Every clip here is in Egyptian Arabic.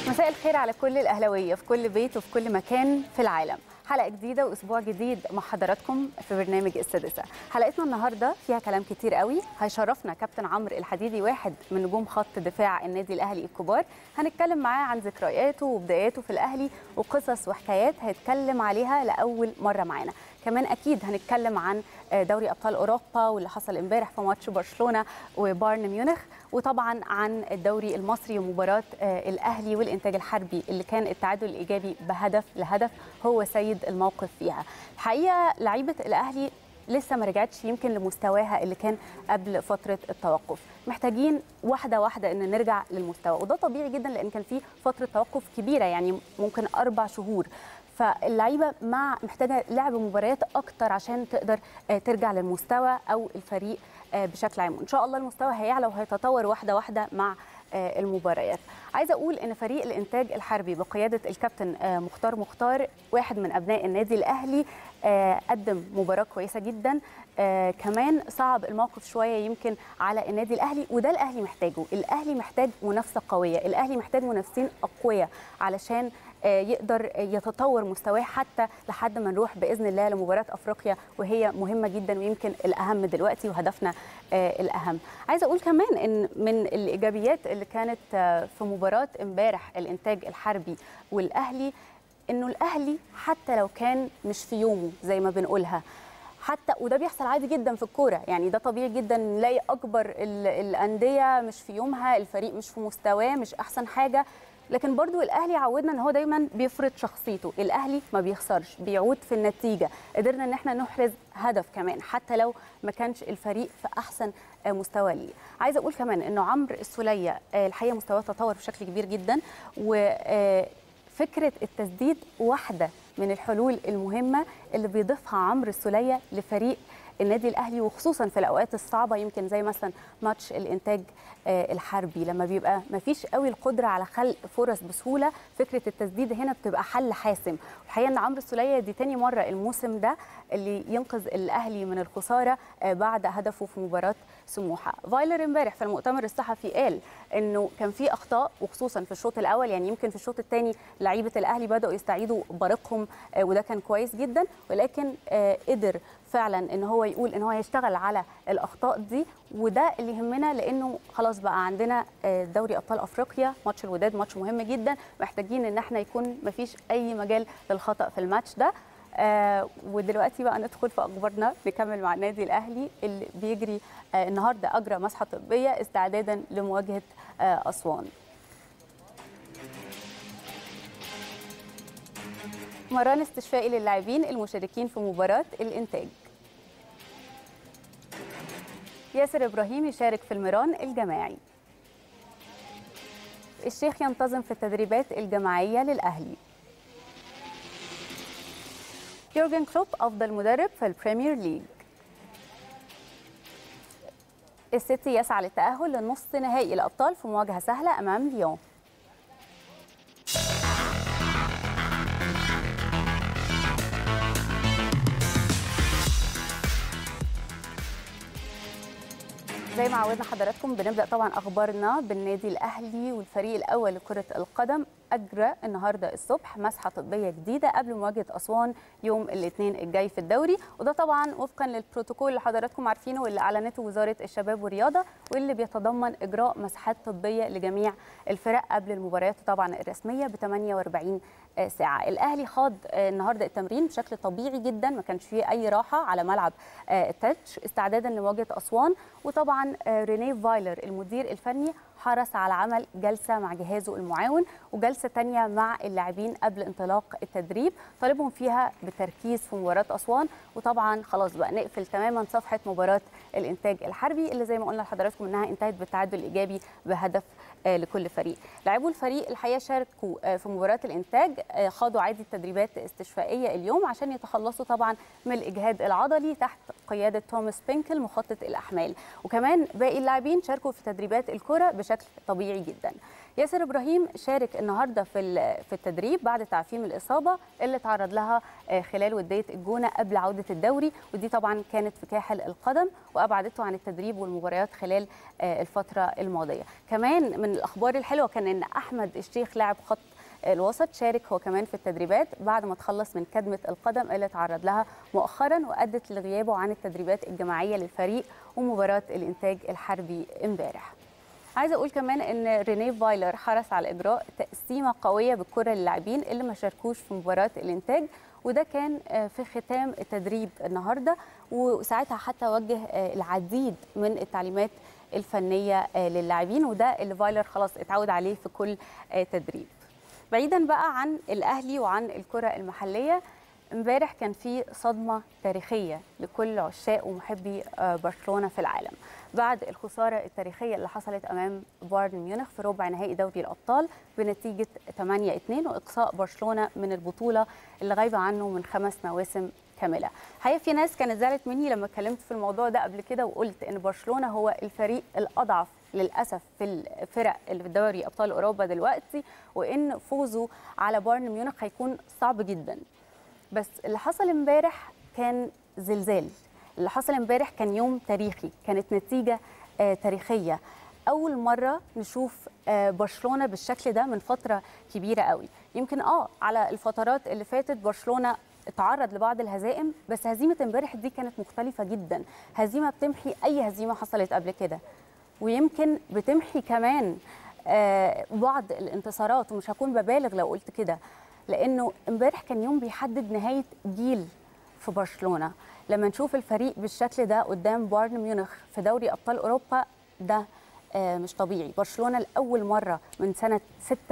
مساء الخير على كل الأهلاوية في كل بيت وفي كل مكان في العالم حلقة جديدة وأسبوع جديد مع حضراتكم في برنامج السادسة حلقتنا النهاردة فيها كلام كتير قوي هيشرفنا كابتن عمرو الحديدي واحد من نجوم خط دفاع النادي الأهلي الكبار هنتكلم معاه عن ذكرياته وبداياته في الأهلي وقصص وحكايات هيتكلم عليها لأول مرة معانا كمان اكيد هنتكلم عن دوري ابطال اوروبا واللي حصل امبارح في ماتش برشلونه وبايرن ميونخ وطبعا عن الدوري المصري ومباراه الاهلي والانتاج الحربي اللي كان التعادل الايجابي بهدف لهدف هو سيد الموقف فيها الحقيقه لعيبه الاهلي لسه ما رجعتش يمكن لمستواها اللي كان قبل فتره التوقف محتاجين واحده واحده ان نرجع للمستوى وده طبيعي جدا لان كان في فتره توقف كبيره يعني ممكن اربع شهور فاللعيبه مع محتاجه لعب مباريات اكتر عشان تقدر ترجع للمستوى او الفريق بشكل عام وان شاء الله المستوى هيعلى وهيتطور واحده واحده مع المباريات عايزه اقول ان فريق الانتاج الحربي بقياده الكابتن مختار مختار واحد من ابناء النادي الاهلي قدم مباراه كويسه جدا كمان صعب الموقف شويه يمكن على النادي الاهلي وده الاهلي محتاجه الاهلي محتاج منافسه قويه الاهلي محتاج منافسين اقوياء علشان يقدر يتطور مستواه حتى لحد ما نروح باذن الله لمباراه افريقيا وهي مهمه جدا ويمكن الاهم دلوقتي وهدفنا الاهم عايزه اقول كمان ان من الايجابيات اللي كانت في مباراه امبارح الانتاج الحربي والاهلي انه الاهلي حتى لو كان مش في يومه زي ما بنقولها حتى وده بيحصل عادي جدا في الكوره يعني ده طبيعي جدا نلاقي اكبر الانديه مش في يومها الفريق مش في مستواه مش احسن حاجه لكن برضو الاهلي عودنا ان هو دايما بيفرض شخصيته الاهلي ما بيخسرش بيعود في النتيجه قدرنا ان احنا نحرز هدف كمان حتى لو ما كانش الفريق في احسن مستوى ليه عايزه اقول كمان انه عمرو السوليه الحقيقه مستواه تطور بشكل كبير جدا وفكره التسديد واحده من الحلول المهمه اللي بيضيفها عمرو السوليه لفريق النادي الاهلي وخصوصا في الاوقات الصعبه يمكن زي مثلا ماتش الانتاج الحربي لما بيبقى ما فيش قوي القدره على خلق فرص بسهوله فكره التسديد هنا بتبقى حل حاسم الحقيقه ان عمرو السوليه دي تاني مره الموسم ده اللي ينقذ الاهلي من الخساره بعد هدفه في مباراه سموحه فايلر امبارح في المؤتمر الصحفي قال انه كان في اخطاء وخصوصا في الشوط الاول يعني يمكن في الشوط الثاني لعيبه الاهلي بداوا يستعيدوا بريقهم وده كان كويس جدا ولكن قدر فعلا ان هو يقول ان هو هيشتغل على الاخطاء دي وده اللي يهمنا لانه خلاص بقى عندنا دوري ابطال افريقيا ماتش الوداد ماتش مهم جدا محتاجين ان احنا يكون مفيش اي مجال للخطا في الماتش ده آه ودلوقتي بقى ندخل في اخبارنا نكمل مع النادي الاهلي اللي بيجري آه النهارده اجرى مسحه طبيه استعدادا لمواجهه آه اسوان مران استشفائي للاعبين المشاركين في مباراه الانتاج ياسر ابراهيم يشارك في المران الجماعي الشيخ ينتظم في التدريبات الجماعيه للاهلي يورجن كلوب افضل مدرب في البريمير ليج السيتي يسعى للتاهل لنصف نهائي الابطال في مواجهه سهله امام ليون زي ما عودنا حضراتكم بنبدا طبعا اخبارنا بالنادي الاهلي والفريق الاول لكره القدم اجرى النهارده الصبح مسحه طبيه جديده قبل مواجهه اسوان يوم الاثنين الجاي في الدوري وده طبعا وفقا للبروتوكول اللي حضراتكم عارفينه واللي اعلنته وزاره الشباب والرياضه واللي بيتضمن اجراء مسحات طبيه لجميع الفرق قبل المباريات طبعا الرسميه ب 48 ساعه الاهلي خاض النهارده التمرين بشكل طبيعي جدا ما كانش فيه اي راحه على ملعب التتش استعدادا لمواجهه اسوان وطبعا رينيه فايلر المدير الفني حرص على عمل جلسة مع جهازه المعاون وجلسة تانية مع اللاعبين قبل انطلاق التدريب طالبهم فيها بالتركيز في مباراة أسوان وطبعا خلاص بقى نقفل تماما صفحة مباراة الإنتاج الحربي اللي زي ما قلنا لحضراتكم إنها انتهت بالتعادل الإيجابي بهدف لكل فريق لاعبو الفريق الحقيقه شاركوا في مباراه الانتاج خاضوا عادي التدريبات استشفائيه اليوم عشان يتخلصوا طبعا من الاجهاد العضلي تحت قياده توماس بينكل مخطط الاحمال وكمان باقي اللاعبين شاركوا في تدريبات الكره بشكل طبيعي جدا ياسر ابراهيم شارك النهارده في ال- في التدريب بعد تعفيه من الاصابه اللي تعرض لها آه، خلال وديه الجونه قبل عوده الدوري ودي طبعا كانت في كاحل القدم وابعدته عن التدريب والمباريات خلال آه، الفتره الماضيه كمان من الاخبار الحلوه كان ان احمد الشيخ لاعب خط الوسط شارك هو كمان في التدريبات بعد ما تخلص من كدمه القدم اللي تعرض لها مؤخرا وادت لغيابه عن التدريبات الجماعيه للفريق ومباراه الانتاج الحربي امبارح عايزه اقول كمان ان رينيه فايلر حرص على اجراء تقسيمه قويه بالكره للاعبين اللي ما شاركوش في مباراه الانتاج وده كان آه، في ختام التدريب النهارده وساعتها حتى وجه آه، العديد من التعليمات الفنيه آه، للاعبين وده اللي فايلر خلاص اتعود عليه في كل آه، تدريب بعيدا بقى عن الاهلي وعن الكره المحليه امبارح كان في صدمه تاريخيه لكل عشاق ومحبي آه، برشلونه في العالم بعد الخساره التاريخيه اللي حصلت امام بايرن ميونخ في ربع نهائي دوري الابطال بنتيجه 8-2 واقصاء برشلونه من البطوله اللي غايبه عنه من خمس مواسم كامله حقيقه في ناس كانت زعلت مني لما اتكلمت في الموضوع ده قبل كده وقلت ان برشلونه هو الفريق الاضعف للاسف في الفرق اللي في دوري ابطال اوروبا دلوقتي وان فوزه على بايرن ميونخ هيكون صعب جدا بس اللي حصل امبارح كان زلزال اللي حصل امبارح كان يوم تاريخي كانت نتيجه آه تاريخيه اول مره نشوف آه برشلونه بالشكل ده من فتره كبيره قوي يمكن اه على الفترات اللي فاتت برشلونه اتعرض لبعض الهزائم بس هزيمه امبارح دي كانت مختلفه جدا هزيمه بتمحي اي هزيمه حصلت قبل كده ويمكن بتمحي كمان آه بعض الانتصارات ومش هكون ببالغ لو قلت كده لانه امبارح كان يوم بيحدد نهايه جيل في برشلونه لما نشوف الفريق بالشكل ده قدام بايرن ميونخ في دوري ابطال اوروبا ده آه مش طبيعي برشلونه لاول مره من سنه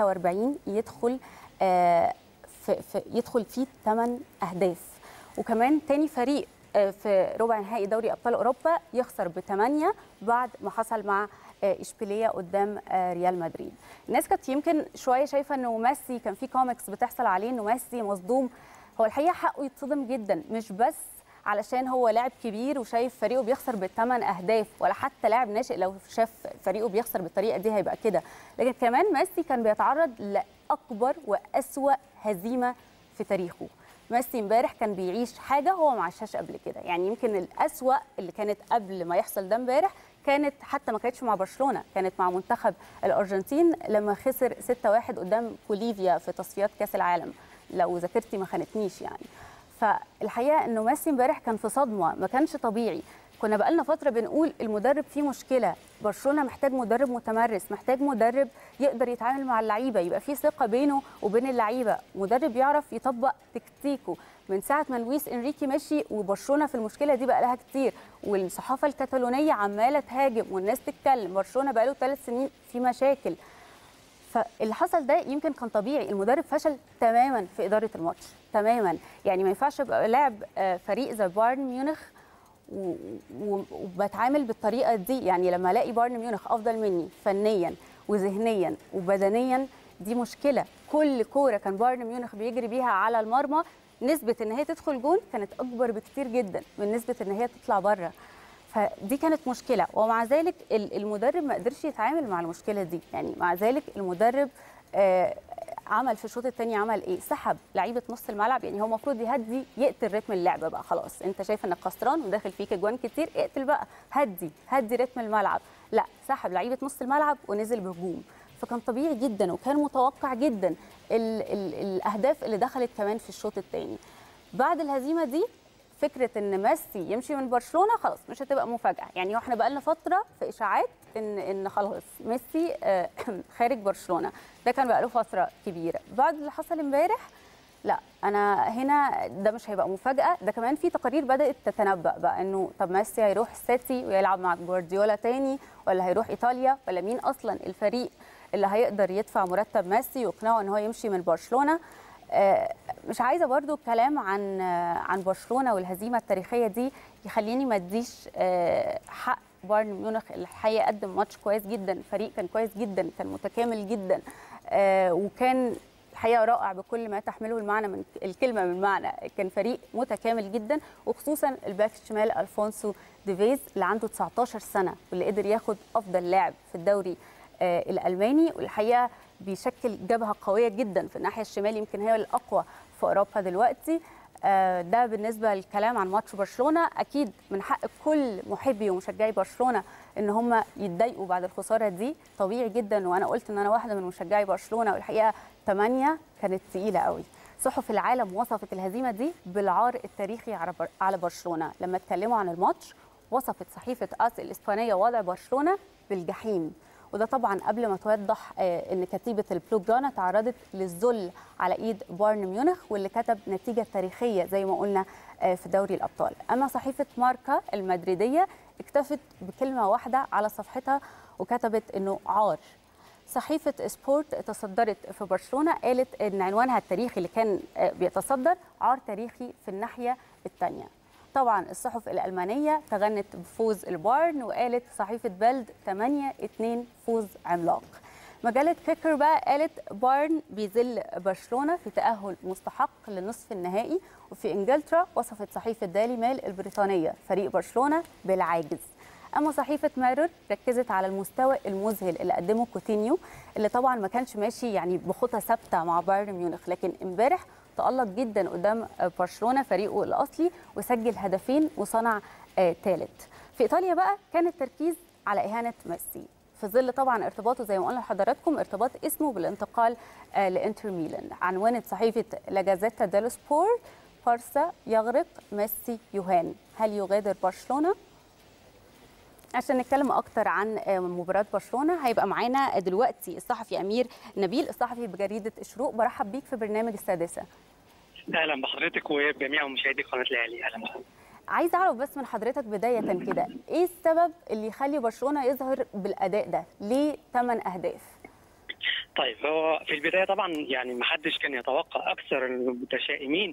46 يدخل آه في, في يدخل فيه 8 اهداف وكمان تاني فريق آه في ربع نهائي دوري ابطال اوروبا يخسر بثمانيه بعد ما حصل مع اشبيليه قدام ريال مدريد الناس كانت يمكن شويه شايفه انه ميسي كان في كوميكس بتحصل عليه انه ميسي مصدوم هو الحقيقه حقه يتصدم جدا مش بس علشان هو لاعب كبير وشايف فريقه بيخسر بالثمان اهداف ولا حتى لاعب ناشئ لو شاف فريقه بيخسر بالطريقه دي هيبقى كده لكن كمان ميسي كان بيتعرض لاكبر واسوا هزيمه في تاريخه ميسي امبارح كان بيعيش حاجه هو ما عاشهاش قبل كده يعني يمكن الاسوا اللي كانت قبل ما يحصل ده امبارح كانت حتى ما كانتش مع برشلونه كانت مع منتخب الارجنتين لما خسر 6-1 قدام بوليفيا في تصفيات كاس العالم لو ذاكرتي ما خانتنيش يعني فالحقيقه انه ميسي امبارح كان في صدمه ما كانش طبيعي كنا بقالنا فتره بنقول المدرب فيه مشكله برشلونه محتاج مدرب متمرس محتاج مدرب يقدر يتعامل مع اللعيبه يبقى في ثقه بينه وبين اللعيبه مدرب يعرف يطبق تكتيكه من ساعه ما لويس انريكي مشي وبرشلونه في المشكله دي بقى لها كتير والصحافه الكتالونيه عماله تهاجم والناس تتكلم برشلونه بقى له ثلاث سنين في مشاكل فاللي حصل ده يمكن كان طبيعي المدرب فشل تماما في اداره الماتش تماما يعني ما ينفعش ابقى لاعب فريق زي بايرن ميونخ وبتعامل بالطريقه دي يعني لما الاقي بايرن ميونخ افضل مني فنيا وذهنيا وبدنيا دي مشكله كل كوره كان بايرن ميونخ بيجري بيها على المرمى نسبه ان هي تدخل جون كانت اكبر بكتير جدا من نسبه ان هي تطلع بره فدي كانت مشكله ومع ذلك المدرب ما قدرش يتعامل مع المشكله دي يعني مع ذلك المدرب آه عمل في الشوط الثاني عمل ايه سحب لعيبه نص الملعب يعني هو المفروض يهدي يقتل رتم اللعب بقى خلاص انت شايف انك خسران وداخل فيك اجوان كتير اقتل بقى هدي هدي رتم الملعب لا سحب لعيبه نص الملعب ونزل بهجوم فكان طبيعي جدا وكان متوقع جدا ال ال الاهداف اللي دخلت كمان في الشوط الثاني بعد الهزيمه دي فكره ان ميسي يمشي من برشلونه خلاص مش هتبقى مفاجاه يعني احنا بقى لنا فتره في اشاعات ان ان خلاص ميسي خارج برشلونه ده كان بقى له فتره كبيره بعد اللي حصل امبارح لا انا هنا ده مش هيبقى مفاجاه ده كمان في تقارير بدات تتنبا بقى انه طب ميسي هيروح السيتي ويلعب مع جوارديولا تاني ولا هيروح ايطاليا ولا مين اصلا الفريق اللي هيقدر يدفع مرتب ميسي ويقنعه ان هو يمشي من برشلونه مش عايزه برضو الكلام عن عن برشلونه والهزيمه التاريخيه دي يخليني ما اديش حق بايرن ميونخ الحقيقه قدم ماتش كويس جدا فريق كان كويس جدا كان متكامل جدا وكان الحقيقه رائع بكل ما تحمله المعنى من الكلمه من معنى كان فريق متكامل جدا وخصوصا الباك الشمال الفونسو ديفيز اللي عنده 19 سنه واللي قدر ياخد افضل لاعب في الدوري الالماني والحقيقه بيشكل جبهه قويه جدا في الناحيه الشمال يمكن هي الاقوى في اوروبا دلوقتي آه، ده بالنسبه للكلام عن ماتش برشلونه اكيد من حق كل محبي ومشجعي برشلونه ان هم يتضايقوا بعد الخساره دي طبيعي جدا وانا قلت ان انا واحده من مشجعي برشلونه والحقيقه 8 كانت ثقيله قوي صحف العالم وصفت الهزيمه دي بالعار التاريخي على بر- على برشلونه لما اتكلموا عن الماتش وصفت صحيفه اس الاسبانيه وضع برشلونه بالجحيم وده طبعا قبل ما توضح آه، ان كتيبه البلو جرانا تعرضت للذل على ايد بايرن ميونخ واللي كتب نتيجه تاريخيه زي ما قلنا آه، في دوري الابطال اما صحيفه ماركا المدريديه اكتفت بكلمه واحده على صفحتها وكتبت انه عار صحيفة سبورت تصدرت في برشلونة قالت إن عنوانها التاريخي اللي كان آه، بيتصدر عار تاريخي في الناحية الثانية طبعا الصحف الألمانية تغنت بفوز البايرن وقالت صحيفة بلد 8-2 فوز عملاق مجلة كيكر بقى قالت بايرن بيذل برشلونة في تأهل مستحق لنصف النهائي وفي إنجلترا وصفت صحيفة دالي ميل البريطانية فريق برشلونة بالعاجز اما صحيفه مارر ركزت على المستوى المذهل اللي قدمه كوتينيو اللي طبعا ما كانش ماشي يعني بخطى ثابته مع بايرن ميونخ لكن امبارح تالق جدا قدام برشلونه فريقه الاصلي وسجل هدفين وصنع ثالث في ايطاليا بقى كان التركيز على اهانه ميسي في ظل طبعا ارتباطه زي ما قلنا لحضراتكم ارتباط اسمه بالانتقال آه، لانتر ميلان عنونت صحيفه لا جازيتا ديلو سبور بارسا يغرق ميسي يهان هل يغادر برشلونه عشان نتكلم اكتر عن آه، مباراه برشلونه هيبقى معانا دلوقتي الصحفي امير نبيل الصحفي بجريده الشروق برحب بيك في برنامج السادسه اهلا بحضرتك وبجميع مشاهدي قناه الاهلي اهلا بحضرتك عايز اعرف بس من حضرتك بدايه كده ايه السبب اللي يخلي برشلونه يظهر بالاداء ده ليه 8 اهداف طيب هو في البدايه طبعا يعني ما حدش كان يتوقع اكثر المتشائمين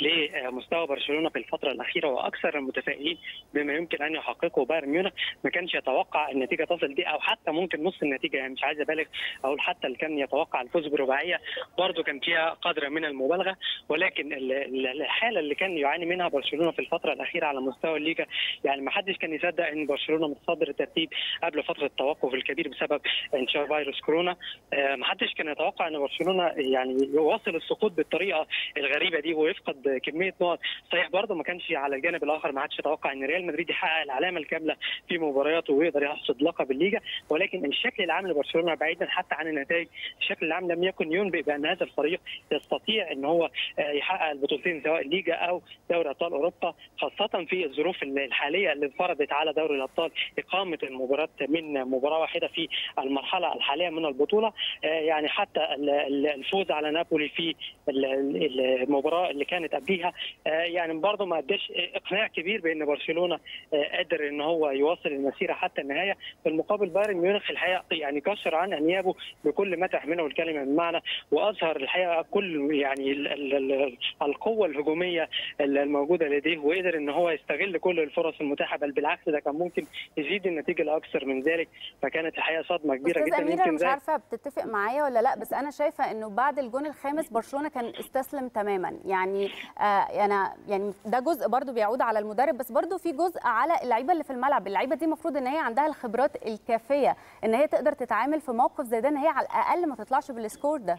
لمستوى برشلونه في الفتره الاخيره واكثر المتفائلين بما يمكن ان يحققه بايرن ميونخ ما كانش يتوقع النتيجه تصل دي او حتى ممكن نص النتيجه يعني مش عايز ابالغ اقول حتى اللي كان يتوقع الفوز برباعيه برضه كان فيها قدر من المبالغه ولكن ال- ال- الحاله اللي كان يعاني منها برشلونه في الفتره الاخيره على مستوى الليجا يعني ما حدش كان يصدق ان برشلونه متصدر الترتيب قبل فتره التوقف الكبير بسبب انتشار فيروس كورونا آه، ما حدش كان يتوقع ان برشلونه يعني يواصل السقوط بالطريقه الغريبه دي ويفقد كميه نقط صحيح برضه ما كانش على الجانب الاخر ما حدش يتوقع ان ريال مدريد يحقق العلامه الكامله في مبارياته ويقدر يحصد لقب الليجا ولكن الشكل العام لبرشلونه بعيدا حتى عن النتائج الشكل العام لم يكن ينبئ بان هذا الفريق يستطيع ان هو آه، يحقق البطولتين سواء الليجا او دوري ابطال اوروبا خاصه في الظروف الحاليه اللي فرضت على دوري الابطال اقامه المباراه من مباراه واحده في المرحله الحاليه من البطوله آه، يعني حتى ال- ال- الفوز على نابولي في ال- ال- المباراه اللي كانت قبليها آه، يعني برضه ما اداش اقناع كبير بان برشلونه آه، قادر ان هو يواصل المسيره حتى النهايه في المقابل بايرن ميونخ الحقيقه يعني كشر عن انيابه بكل ما تحمله الكلمه من معنى واظهر الحقيقه كل يعني ال- ال- ال- القوه الهجوميه الموجوده لديه وقدر ان هو يستغل كل الفرص المتاحه بل بالعكس ده كان ممكن يزيد النتيجه لاكثر من ذلك فكانت الحقيقه صدمه كبيره استاذ جدا امير انا يمكن مش زي عارفه بتتفق معايا ولا لا بس انا شايفه انه بعد الجون الخامس برشلونه كان استسلم تماما يعني آه انا يعني ده جزء برضو بيعود على المدرب بس برضو في جزء على اللعيبه اللي في الملعب اللعيبه دي المفروض ان هي عندها الخبرات الكافيه ان هي تقدر تتعامل في موقف زي ده ان هي على الاقل ما تطلعش بالسكور ده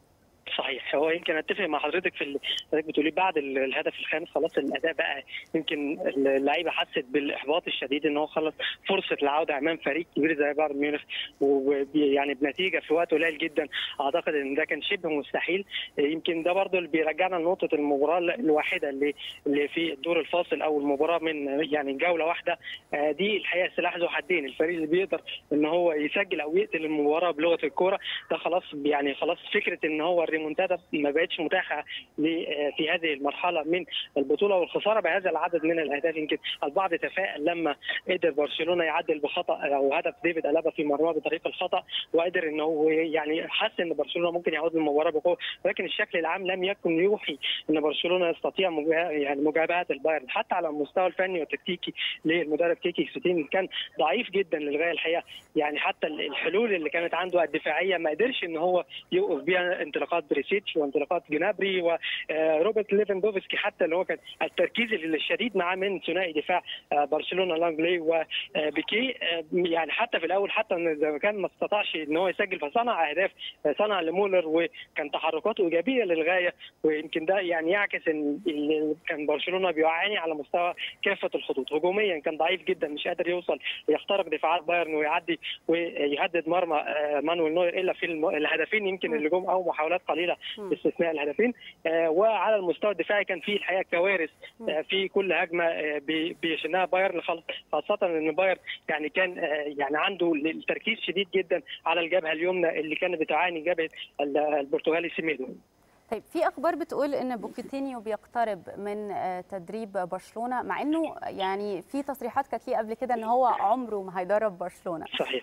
صحيح هو يمكن اتفق مع حضرتك في اللي حضرتك بتقولي بعد ال- الهدف الخامس خلاص الاداء بقى يمكن اللعيبه حست بالاحباط الشديد ان هو خلص فرصه العوده امام فريق كبير زي بايرن ميونخ ويعني بنتيجه في وقت قليل جدا اعتقد ان ده كان شبه مستحيل يمكن ده برضه اللي بيرجعنا لنقطه المباراه الواحده اللي اللي في الدور الفاصل او المباراه من يعني جوله واحده آه، دي الحقيقه سلاح ذو حدين الفريق اللي بيقدر ان هو يسجل او يقتل المباراه بلغه الكوره ده خلاص يعني خلاص فكره ان هو الريمونتادا ما بقتش متاحه ل- آه، في هذه المرحله من البطوله والخساره بهذا العدد من الاهداف يمكن البعض تفائل لما قدر برشلونه يعدل بخطا او هدف ديفيد الابا في مرماه بطريق الخطا وقدر ان هو يعني حس ان برشلونه ممكن يعود للمباراه بقوه ولكن الشكل العام لم يكن يوحي ان برشلونه يستطيع مجا- يعني مجابهه البايرن حتى على المستوى الفني والتكتيكي للمدرب كيكي ستين كان ضعيف جدا للغايه الحقيقه يعني حتى الحلول اللي كانت عنده الدفاعيه ما قدرش ان هو يوقف بيها انطلاقات بريسيتش وانطلاقات جنابري وروبرت ليفاندوفسكي حتى اللي هو كان التركيز الشديد معاه من ثنائي دفاع برشلونه لانجلي وبيكي يعني حتى في الاول حتى اذا كان ما استطاعش ان هو يسجل فصنع اهداف صنع لمولر وكان تحركاته ايجابيه للغايه ويمكن ده يعني يعكس ان كان برشلونه بيعاني على مستوى كافه الخطوط هجوميا كان ضعيف جدا مش قادر يوصل يخترق دفاعات بايرن ويعدي ويهدد مرمى مانويل نوير الا في الهدفين يمكن اللي جم او محاولات قليله باستثناء الهدفين وعلى المستوى الدفاعي كان في الحقيقه كوارث في كل هجمه بيشنها بايرن خاصه ان بايرن يعني كان يعني عنده التركيز شديد جدا على الجبهه اليمنى اللي كانت بتعاني جبهه البرتغالي سيميدو طيب في اخبار بتقول ان بوكيتينيو بيقترب من تدريب برشلونه مع انه يعني في تصريحات كانت ليه قبل كده ان هو عمره ما هيدرب برشلونه صحيح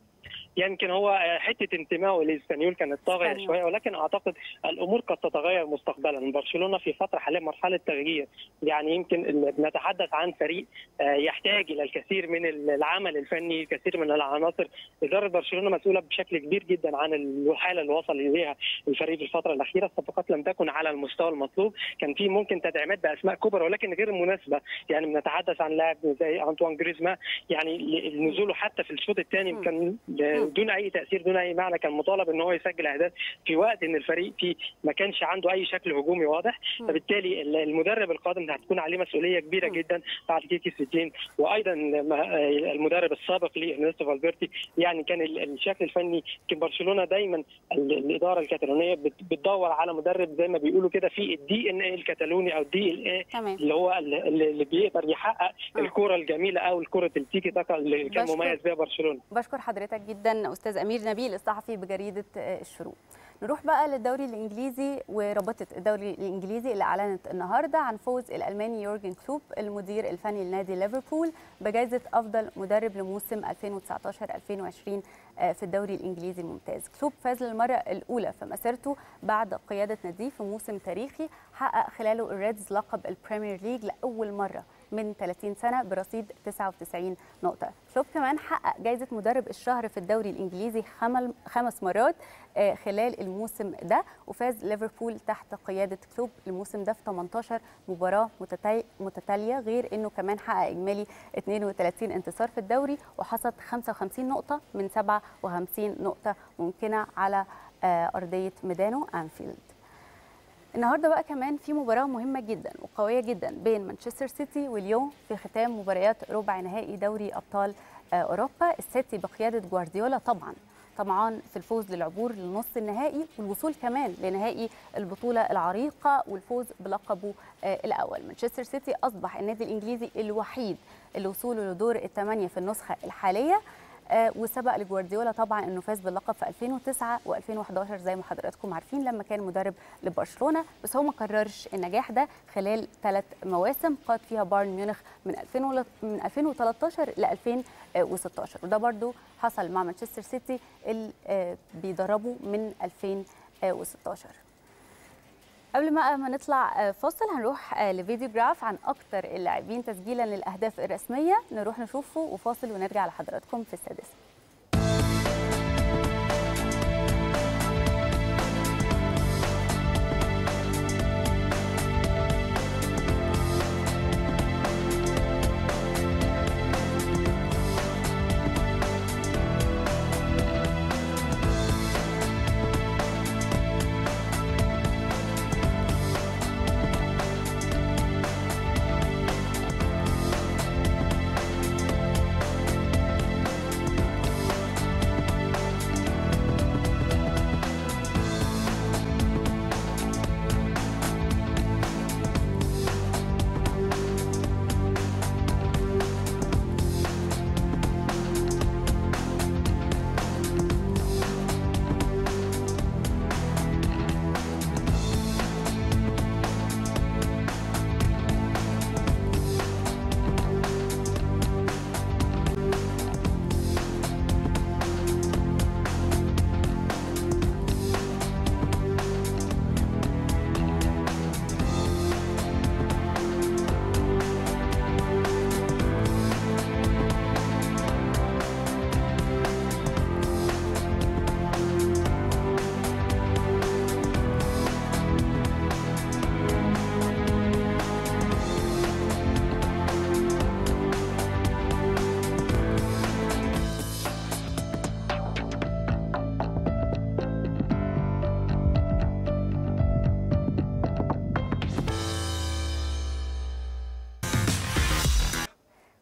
يمكن هو حته انتمائه للاسبانيول كانت طاغيه شويه ولكن اعتقد الامور قد تتغير مستقبلا برشلونه في فتره حاليا مرحله تغيير يعني يمكن نتحدث عن فريق يحتاج الى الكثير من العمل الفني كثير من العناصر اداره برشلونه مسؤوله بشكل كبير جدا عن الحاله اللي وصل اليها الفريق في الفتره الاخيره الصفقات لم تكن على المستوى المطلوب كان في ممكن تدعيمات باسماء كبرى ولكن غير مناسبه يعني بنتحدث عن لاعب زي انطوان جريزما يعني نزوله حتى في الشوط الثاني كان دون اي تاثير دون اي معنى كان مطالب ان هو يسجل اهداف في وقت ان الفريق فيه ما كانش عنده اي شكل هجومي واضح فبالتالي المدرب القادم هتكون عليه مسؤوليه كبيره جدا بعد كيكي سيتين وايضا المدرب السابق لارنستو فالفيرتي يعني كان الشكل الفني يمكن برشلونه دايما الاداره الكتالونيه بتدور على مدرب زي ما بيقولوا كده في الدي ان اي الكتالوني او الدي ال اي اللي هو اللي بيقدر يحقق الكره الجميله او الكره التيكي تاكا اللي كان مميز بيها برشلونه بشكر حضرتك جدا استاذ امير نبيل الصحفي بجريده الشروق نروح بقى للدوري الانجليزي ورابطه الدوري الانجليزي اللي اعلنت النهارده عن فوز الالماني يورجن كلوب المدير الفني لنادي ليفربول بجائزه افضل مدرب لموسم 2019 2020 في الدوري الانجليزي الممتاز كلوب فاز للمره الاولى في مسيرته بعد قياده ناديه في موسم تاريخي حقق خلاله الريدز لقب البريمير ليج لاول مره من 30 سنه برصيد 99 نقطه كلوب كمان حقق جائزه مدرب الشهر في الدوري الانجليزي خمس مرات خلال الموسم ده وفاز ليفربول تحت قياده كلوب الموسم ده في 18 مباراه متتاليه غير انه كمان حقق اجمالي 32 انتصار في الدوري وحصد 55 نقطه من 57 نقطه ممكنه على ارضيه ميدانو انفيلد النهارده بقى كمان في مباراه مهمه جدا وقويه جدا بين مانشستر سيتي واليوم في ختام مباريات ربع نهائي دوري ابطال اوروبا السيتي بقياده جوارديولا طبعا طمعان في الفوز للعبور لنص النهائي والوصول كمان لنهائي البطوله العريقه والفوز بلقبه الاول مانشستر سيتي اصبح النادي الانجليزي الوحيد اللي وصوله لدور الثمانيه في النسخه الحاليه آه وسبق لجوارديولا طبعا انه فاز باللقب في 2009 و2011 زي ما حضراتكم عارفين لما كان مدرب لبرشلونه بس هو ما كررش النجاح ده خلال ثلاث مواسم قاد فيها بايرن ميونخ من 2000 من 2013 ل 2016 وده برده حصل مع مانشستر سيتي اللي آه بيدربه من 2016 قبل ما ما نطلع فاصل هنروح لفيديو جراف عن اكتر اللاعبين تسجيلا للاهداف الرسميه نروح نشوفه وفاصل ونرجع لحضراتكم في السادسه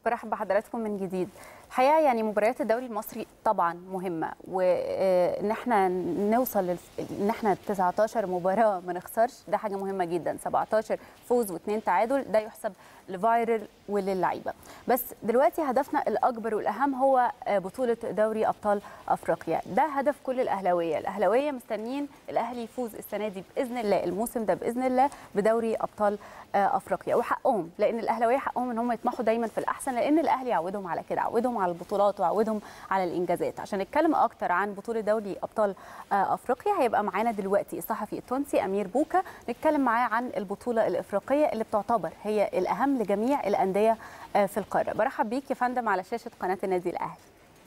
برحب بحضراتكم من جديد الحقيقه يعني مباريات الدوري المصري طبعا مهمه وان احنا نوصل لل... ان احنا 19 مباراه ما نخسرش ده حاجه مهمه جدا 17 فوز واثنين تعادل ده يحسب لفايرل وللعيبه بس دلوقتي هدفنا الاكبر والاهم هو بطوله دوري ابطال افريقيا ده هدف كل الاهلاويه الاهلاويه مستنيين الاهلي يفوز السنه دي باذن الله الموسم ده باذن الله بدوري ابطال افريقيا وحقهم لان الاهلاويه حقهم ان هم يطمحوا دايما في الاحسن لان الاهلي عودهم على كده عودهم على البطولات وعودهم على الانجازات عشان نتكلم اكتر عن بطوله دوري ابطال افريقيا هيبقى معانا دلوقتي الصحفي التونسي امير بوكا نتكلم معاه عن البطوله الافريقيه اللي بتعتبر هي الاهم لجميع الانديه في القاره برحب بيك يا فندم على شاشه قناه النادي الاهلي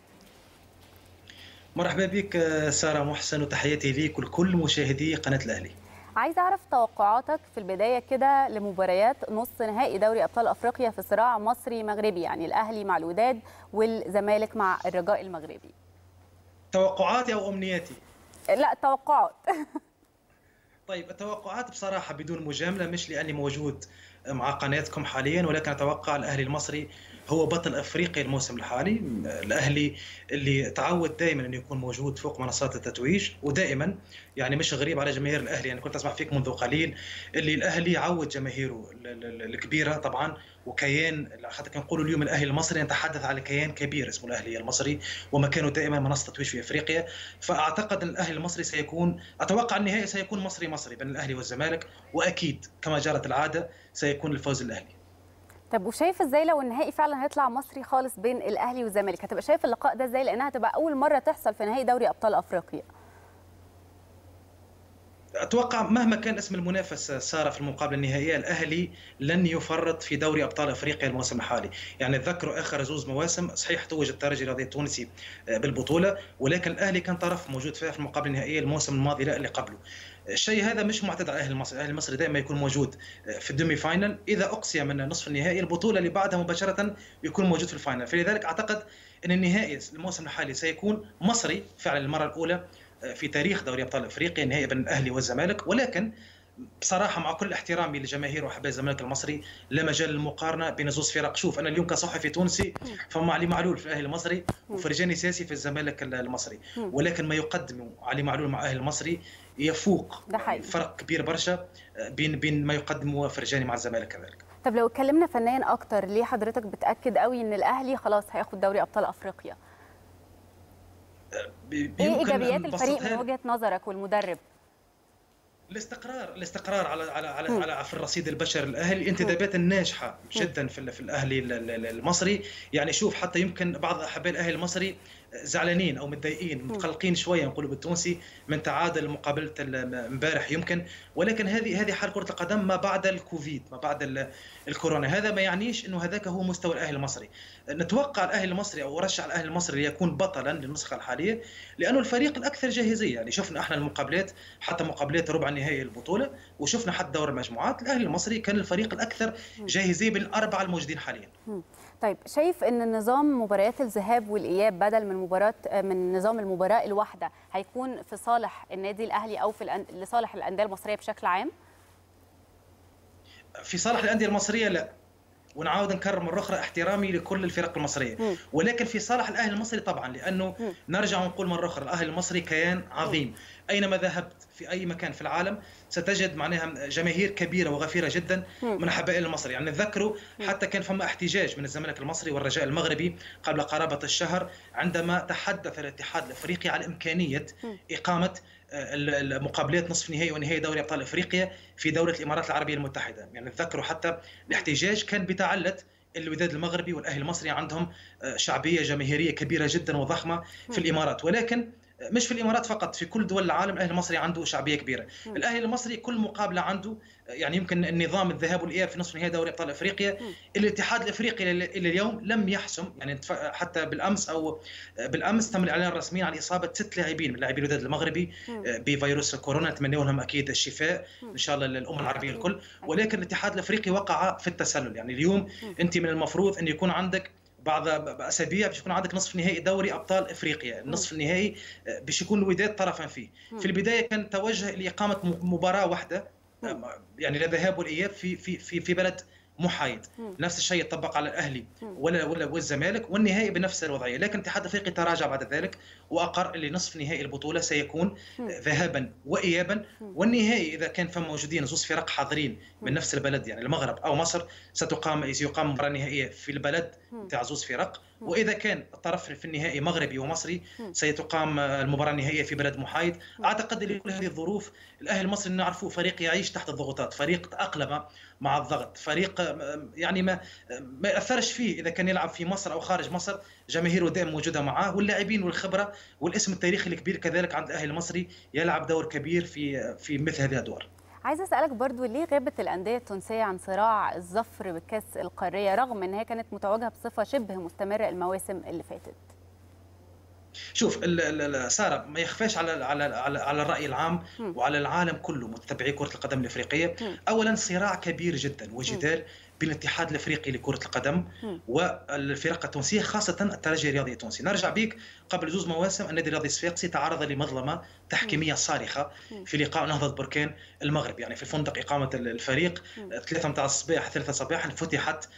مرحبا بك ساره محسن وتحياتي ليك ولكل مشاهدي قناه الاهلي عايزه اعرف توقعاتك في البدايه كده لمباريات نص نهائي دوري ابطال افريقيا في صراع مصري مغربي يعني الاهلي مع الوداد والزمالك مع الرجاء المغربي توقعاتي او امنياتي لا توقعات طيب التوقعات بصراحه بدون مجامله مش لاني موجود مع قناتكم حاليا ولكن اتوقع الاهلي المصري هو بطل افريقيا الموسم الحالي الاهلي اللي تعود دائما انه يكون موجود فوق منصات التتويج ودائما يعني مش غريب على جماهير الاهلي يعني كنت اسمع فيك منذ قليل اللي الاهلي عود جماهيره الكبيره طبعا وكيان حتى كان نقولوا اليوم الاهلي المصري نتحدث على كيان كبير اسمه الاهلي المصري ومكانه دائما منصه تتويج في افريقيا فاعتقد ان الاهلي المصري سيكون اتوقع النهائي سيكون مصري مصري بين الاهلي والزمالك واكيد كما جرت العاده سيكون الفوز الاهلي طب وشايف ازاي لو النهائي فعلا هيطلع مصري خالص بين الاهلي والزمالك هتبقى شايف اللقاء ده ازاي لانها هتبقى اول مره تحصل في نهائي دوري ابطال افريقيا اتوقع مهما كان اسم المنافس ساره في المقابله النهائيه الاهلي لن يفرط في دوري ابطال افريقيا الموسم الحالي، يعني تذكروا اخر زوز مواسم صحيح توج الترجي الرياضي التونسي بالبطوله ولكن الاهلي كان طرف موجود فيها في المقابله النهائيه الموسم الماضي لا اللي قبله. الشيء هذا مش معتاد على الاهلي المصري، الاهلي المصري دائما يكون موجود في الدومي فاينل، اذا اقصي من نصف النهائي البطوله اللي بعدها مباشره يكون موجود في الفاينل، فلذلك اعتقد ان النهائي الموسم الحالي سيكون مصري فعلا للمره الاولى في تاريخ دوري ابطال افريقيا نهائي بين الاهلي والزمالك ولكن بصراحه مع كل احترامي لجماهير واحباء الزمالك المصري لا مجال للمقارنه بين زوز فرق شوف انا اليوم كصحفي تونسي فما علي معلول في الاهلي المصري وفرجاني ساسي في الزمالك المصري ولكن ما يقدمه علي معلول مع الاهلي المصري يفوق ده فرق كبير برشا بين بين ما يقدمه فرجاني مع الزمالك كذلك طب لو اتكلمنا فنيا اكتر ليه حضرتك بتاكد قوي ان الاهلي خلاص هياخد دوري ابطال افريقيا ايه ايجابيات الفريق من وجهه نظرك والمدرب الاستقرار الاستقرار على على على, على في الرصيد البشري الاهلي الانتدابات الناجحه جدا في في الاهلي المصري يعني شوف حتى يمكن بعض احباء الاهلي المصري زعلانين او متضايقين متقلقين شويه نقولوا بالتونسي من تعادل مقابله امبارح يمكن ولكن هذه هذه حال كره القدم ما بعد الكوفيد ما بعد الكورونا هذا ما يعنيش انه هذاك هو مستوى الاهلي المصري نتوقع الاهلي المصري او رشح الاهلي المصري ليكون بطلا للنسخه الحاليه لانه الفريق الاكثر جاهزيه يعني شفنا احنا المقابلات حتى مقابلات ربع نهائي البطوله وشفنا حتى دور المجموعات الاهلي المصري كان الفريق الاكثر جاهزيه بالاربعه الموجودين حاليا طيب شايف ان نظام مباريات الذهاب والاياب بدل من مباراه من نظام المباراه الواحده هيكون في صالح النادي الاهلي او في الأن... لصالح الانديه المصريه بشكل عام في صالح الانديه المصريه لا ونعاود نكرر مره اخرى احترامي لكل الفرق المصريه م. ولكن في صالح الاهلي المصري طبعا لانه م. نرجع ونقول مره اخرى الاهلي المصري كيان عظيم اينما ذهبت في اي مكان في العالم ستجد معناها جماهير كبيره وغفيره جدا من احباء المصري يعني نتذكروا حتى كان فما احتجاج من الزمالك المصري والرجاء المغربي قبل قرابه الشهر عندما تحدث الاتحاد الافريقي على امكانيه اقامه المقابلات نصف نهائي ونهائي دوري ابطال افريقيا في دوله الامارات العربيه المتحده يعني نتذكروا حتى الاحتجاج كان بتعلة الوداد المغربي والاهلي المصري عندهم شعبيه جماهيريه كبيره جدا وضخمه في الامارات ولكن مش في الامارات فقط في كل دول العالم الاهلي المصري عنده شعبيه كبيره م. الاهلي المصري كل مقابله عنده يعني يمكن النظام الذهاب والاياب في نصف نهائي دوري ابطال افريقيا م. الاتحاد الافريقي الى اليوم لم يحسم يعني حتى بالامس او بالامس تم الاعلان الرسمي عن اصابه ست لاعبين من لاعبي الوداد المغربي م. بفيروس كورونا نتمنى لهم اكيد الشفاء ان شاء الله للامه العربيه الكل ولكن الاتحاد الافريقي وقع في التسلل يعني اليوم انت من المفروض ان يكون عندك بعد اسابيع باش يكون عندك نصف نهائي دوري ابطال افريقيا، النصف النهائي باش يكون الوداد طرفا فيه. في البدايه كان توجه لاقامه مباراه واحده يعني لا ذهاب والاياب في في في في بلد محايد نفس الشيء يطبق على الاهلي ولا ولا والزمالك والنهائي بنفس الوضعيه لكن الاتحاد الافريقي تراجع بعد ذلك واقر لنصف نهائي البطوله سيكون ذهابا وايابا والنهائي اذا كان فما موجودين زوز فرق حاضرين من نفس البلد يعني المغرب او مصر ستقام سيقام مباراه نهائيه في البلد تاع زوز فرق واذا كان الطرف في النهائي مغربي ومصري سيتقام المباراه النهائيه في بلد محايد اعتقد لكل هذه الظروف الاهلي المصري نعرفه فريق يعيش تحت الضغوطات فريق تاقلم مع الضغط فريق يعني ما ما ياثرش فيه اذا كان يلعب في مصر او خارج مصر جماهيره دائما موجوده معاه واللاعبين والخبره والاسم التاريخي الكبير كذلك عند الاهلي المصري يلعب دور كبير في في مثل هذه الادوار عايزه اسالك برضو ليه غابت الانديه التونسيه عن صراع الظفر بالكاس القاريه رغم ان هي كانت متواجده بصفه شبه مستمره المواسم اللي فاتت شوف ساره ما يخفاش على على على, على الراي العام وعلى العالم كله متابعي كره القدم الافريقيه اولا صراع كبير جدا وجدال بين الاتحاد الافريقي لكره القدم والفرق التونسيه خاصه الترجي الرياضي التونسي نرجع بيك قبل زوز مواسم النادي الرياضي الصفاقسي تعرض لمظلمه تحكيميه صارخه في لقاء نهضه بركان المغرب يعني في فندق اقامه الفريق ثلاثة متاع الصباح ثلاثة صباحا فتحت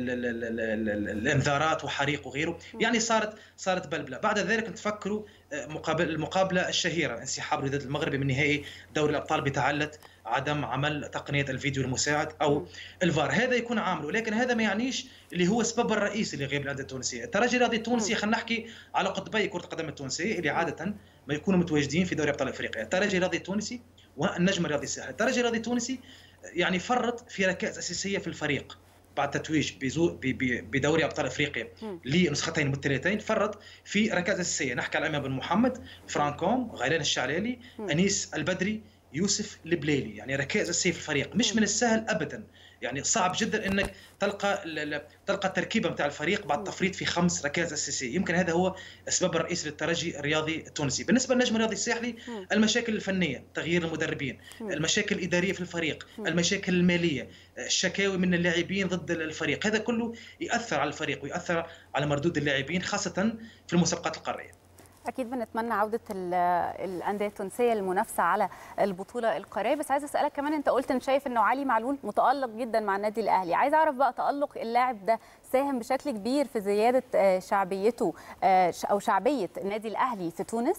الانذارات وحريق وغيره يعني صارت صارت بلبله بعد ذلك نتفكروا مقابل المقابله الشهيره انسحاب الوداد المغربي من نهائي دوري الابطال بتعلة عدم عمل تقنيه الفيديو المساعد او الفار هذا يكون عامل ولكن هذا ما يعنيش اللي هو السبب الرئيسي لغياب الانديه التونسيه الترجي الرياضي التونسي خلينا نحكي على قطبي كره القدم التونسيه اللي عاده ما يكونوا متواجدين في دوري ابطال افريقيا الترجي الرياضي التونسي والنجم الرياضي الساحلي الترجي الرياضي التونسي يعني فرط في ركائز اساسيه في الفريق بعد تتويج بدوري ابطال افريقيا لنسختين متتاليتين فرط في ركائز اساسيه نحكي على امام بن محمد فرانكوم غيلان الشعلالي انيس البدري يوسف البليلي يعني ركائز اساسيه في الفريق مش من السهل ابدا يعني صعب جدا انك تلقى تلقى التركيبه نتاع الفريق بعد تفريط في خمس ركائز اساسيه يمكن هذا هو السبب الرئيسي للترجي الرياضي التونسي بالنسبه للنجم الرياضي الساحلي المشاكل الفنيه تغيير المدربين المشاكل الاداريه في الفريق المشاكل الماليه الشكاوي من اللاعبين ضد الفريق هذا كله ياثر على الفريق وياثر على مردود اللاعبين خاصه في المسابقات القاريه اكيد بنتمنى عوده الانديه التونسيه للمنافسه على البطوله القاريه بس عايزه اسالك كمان انت قلت ان شايف انه علي معلول متالق جدا مع النادي الاهلي عايز اعرف بقى تالق اللاعب ده ساهم بشكل كبير في زياده شعبيته او شعبيه النادي الاهلي في تونس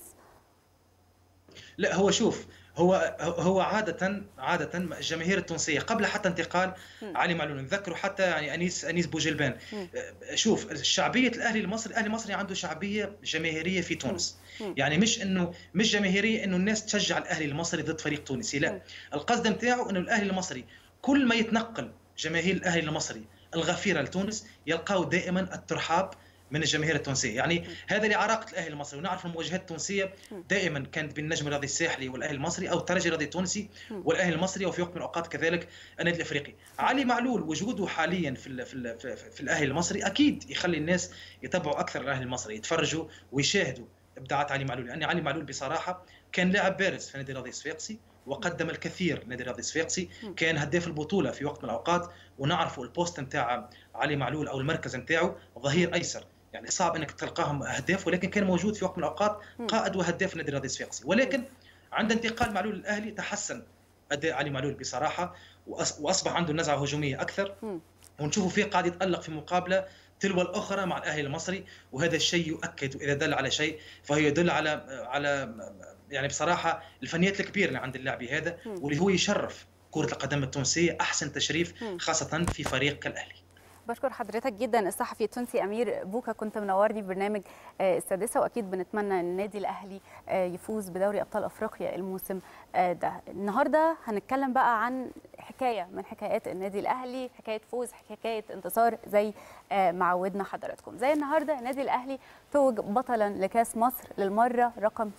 لا هو شوف هو هو عادة عادة الجماهير التونسية قبل حتى انتقال م. علي معلول نذكروا حتى يعني انيس انيس بوجلبان م. شوف شعبية الاهلي المصري الاهلي المصري عنده شعبية جماهيرية في تونس م. يعني مش انه مش جماهيرية انه الناس تشجع الاهلي المصري ضد فريق تونسي لا القصد نتاعو انه الاهلي المصري كل ما يتنقل جماهير الاهلي المصري الغفيرة لتونس يلقاو دائما الترحاب من الجماهير التونسيه يعني هذا اللي عراقه الاهلي المصري ونعرف المواجهات التونسيه دائما كانت بين النجم الرياضي الساحلي والاهلي المصري او الترجي الرياضي التونسي والاهلي المصري وفي وقت من الاوقات كذلك النادي الافريقي علي معلول وجوده حاليا في ال في, ال في, في الاهلي المصري اكيد يخلي الناس يتبعوا اكثر الاهلي المصري يتفرجوا ويشاهدوا ابداعات علي معلول لان يعني علي معلول بصراحه كان لاعب بارز في النادي الرياضي الصفاقسي وقدم الكثير لنادي الرياضي الصفاقسي كان هداف البطوله في وقت من الاوقات ونعرفوا البوست نتاع علي معلول او المركز نتاعو ظهير ايسر يعني صعب انك تلقاهم اهداف ولكن كان موجود في وقت من الاوقات قائد وهداف النادي الرياضي الصفاقسي ولكن عند انتقال معلول الاهلي تحسن اداء علي معلول بصراحه واصبح عنده نزعه هجوميه اكثر ونشوفه فيه قاعد يتالق في مقابله تلو الاخرى مع الاهلي المصري وهذا الشيء يؤكد واذا دل على شيء فهو يدل على على يعني بصراحه الفنيات الكبيره اللي عند اللاعب هذا واللي هو يشرف كره القدم التونسيه احسن تشريف خاصه في فريق كالاهلي بشكر حضرتك جدا الصحفي التونسي امير بوكا كنت منورني في برنامج السادسه واكيد بنتمنى ان النادي الاهلي يفوز بدوري ابطال افريقيا الموسم ده النهارده هنتكلم بقى عن حكايه من حكايات النادي الاهلي حكايه فوز حكايه انتصار زي ما عودنا حضراتكم زي النهارده النادي الاهلي توج بطلا لكاس مصر للمره رقم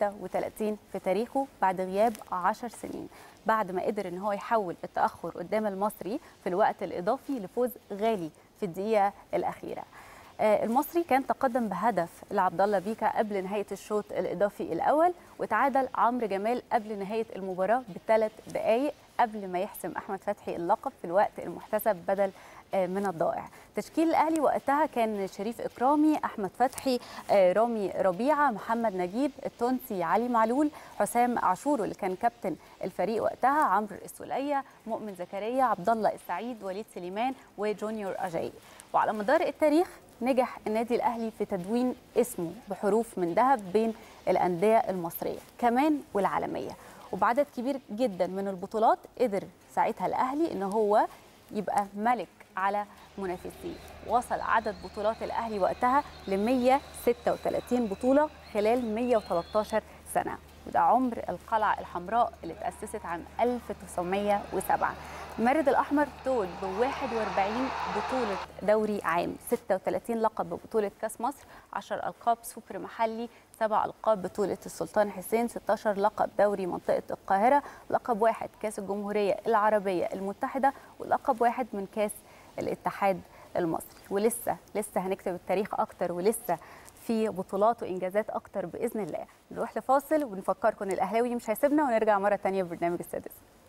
36 في تاريخه بعد غياب 10 سنين بعد ما قدر ان هو يحول التاخر قدام المصري في الوقت الاضافي لفوز غالي في الدقيقه الاخيره المصري كان تقدم بهدف لعبد الله بيكا قبل نهايه الشوط الاضافي الاول وتعادل عمرو جمال قبل نهايه المباراه بثلاث دقائق قبل ما يحسم احمد فتحي اللقب في الوقت المحتسب بدل من الضائع تشكيل الاهلي وقتها كان شريف اكرامي احمد فتحي رامي ربيعه محمد نجيب التونسي علي معلول حسام عاشور اللي كان كابتن الفريق وقتها عمرو السوليه مؤمن زكريا عبد الله السعيد وليد سليمان وجونيور اجاي وعلى مدار التاريخ نجح النادي الاهلي في تدوين اسمه بحروف من ذهب بين الانديه المصريه كمان والعالميه وبعدد كبير جدا من البطولات قدر ساعتها الاهلي ان هو يبقى ملك على منافسيه وصل عدد بطولات الاهلي وقتها ل 136 بطوله خلال 113 سنه وده عمر القلعه الحمراء اللي تاسست عام 1907 المارد الاحمر توج ب 41 بطوله دوري عام 36 لقب ببطوله كاس مصر 10 القاب سوبر محلي سبع القاب بطوله السلطان حسين 16 لقب دوري منطقه القاهره لقب واحد كاس الجمهوريه العربيه المتحده ولقب واحد من كاس الاتحاد المصري ولسه لسه هنكتب التاريخ اكتر ولسه في بطولات وانجازات اكتر باذن الله نروح لفاصل ونفكركم ان الاهلاوي مش هيسيبنا ونرجع مره ثانيه ببرنامج السادس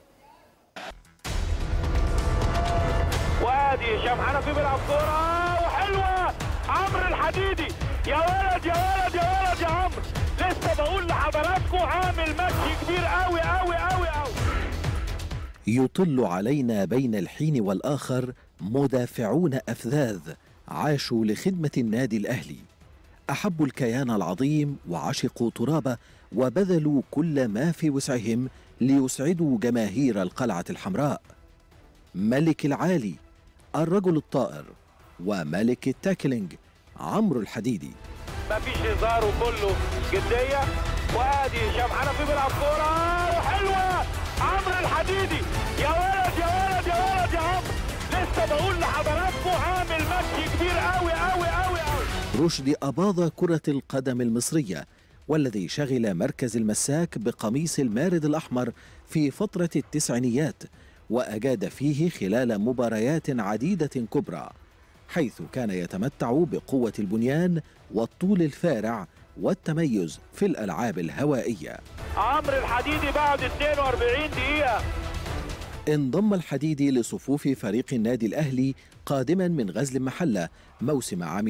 وادي هشام حنفي بيلعب كوره وحلوه عمرو الحديدي يا ولد يا ولد يا ولد يا عمرو لسه بقول لحضراتكم عامل ماتش كبير قوي قوي قوي قوي يطل علينا بين الحين والآخر مدافعون أفذاذ عاشوا لخدمة النادي الأهلي أحبوا الكيان العظيم وعشقوا ترابه وبذلوا كل ما في وسعهم ليسعدوا جماهير القلعة الحمراء ملك العالي الرجل الطائر وملك التاكلينج عمرو الحديدي مفيش هزار وكله جديه وادي هشام حنفي بيلعب كوره وحلوه عمرو الحديدي يا ولد يا ولد يا ولد يا عمرو لسه بقول لحضراتكم عامل ماتش كبير قوي قوي قوي قوي رشدي أباظة كرة القدم المصرية والذي شغل مركز المساك بقميص المارد الأحمر في فترة التسعينيات وأجاد فيه خلال مباريات عديدة كبرى حيث كان يتمتع بقوة البنيان والطول الفارع والتميز في الألعاب الهوائية عمرو الحديدي بعد 42 دقيقه انضم الحديدي لصفوف فريق النادي الأهلي قادما من غزل المحلة موسم عام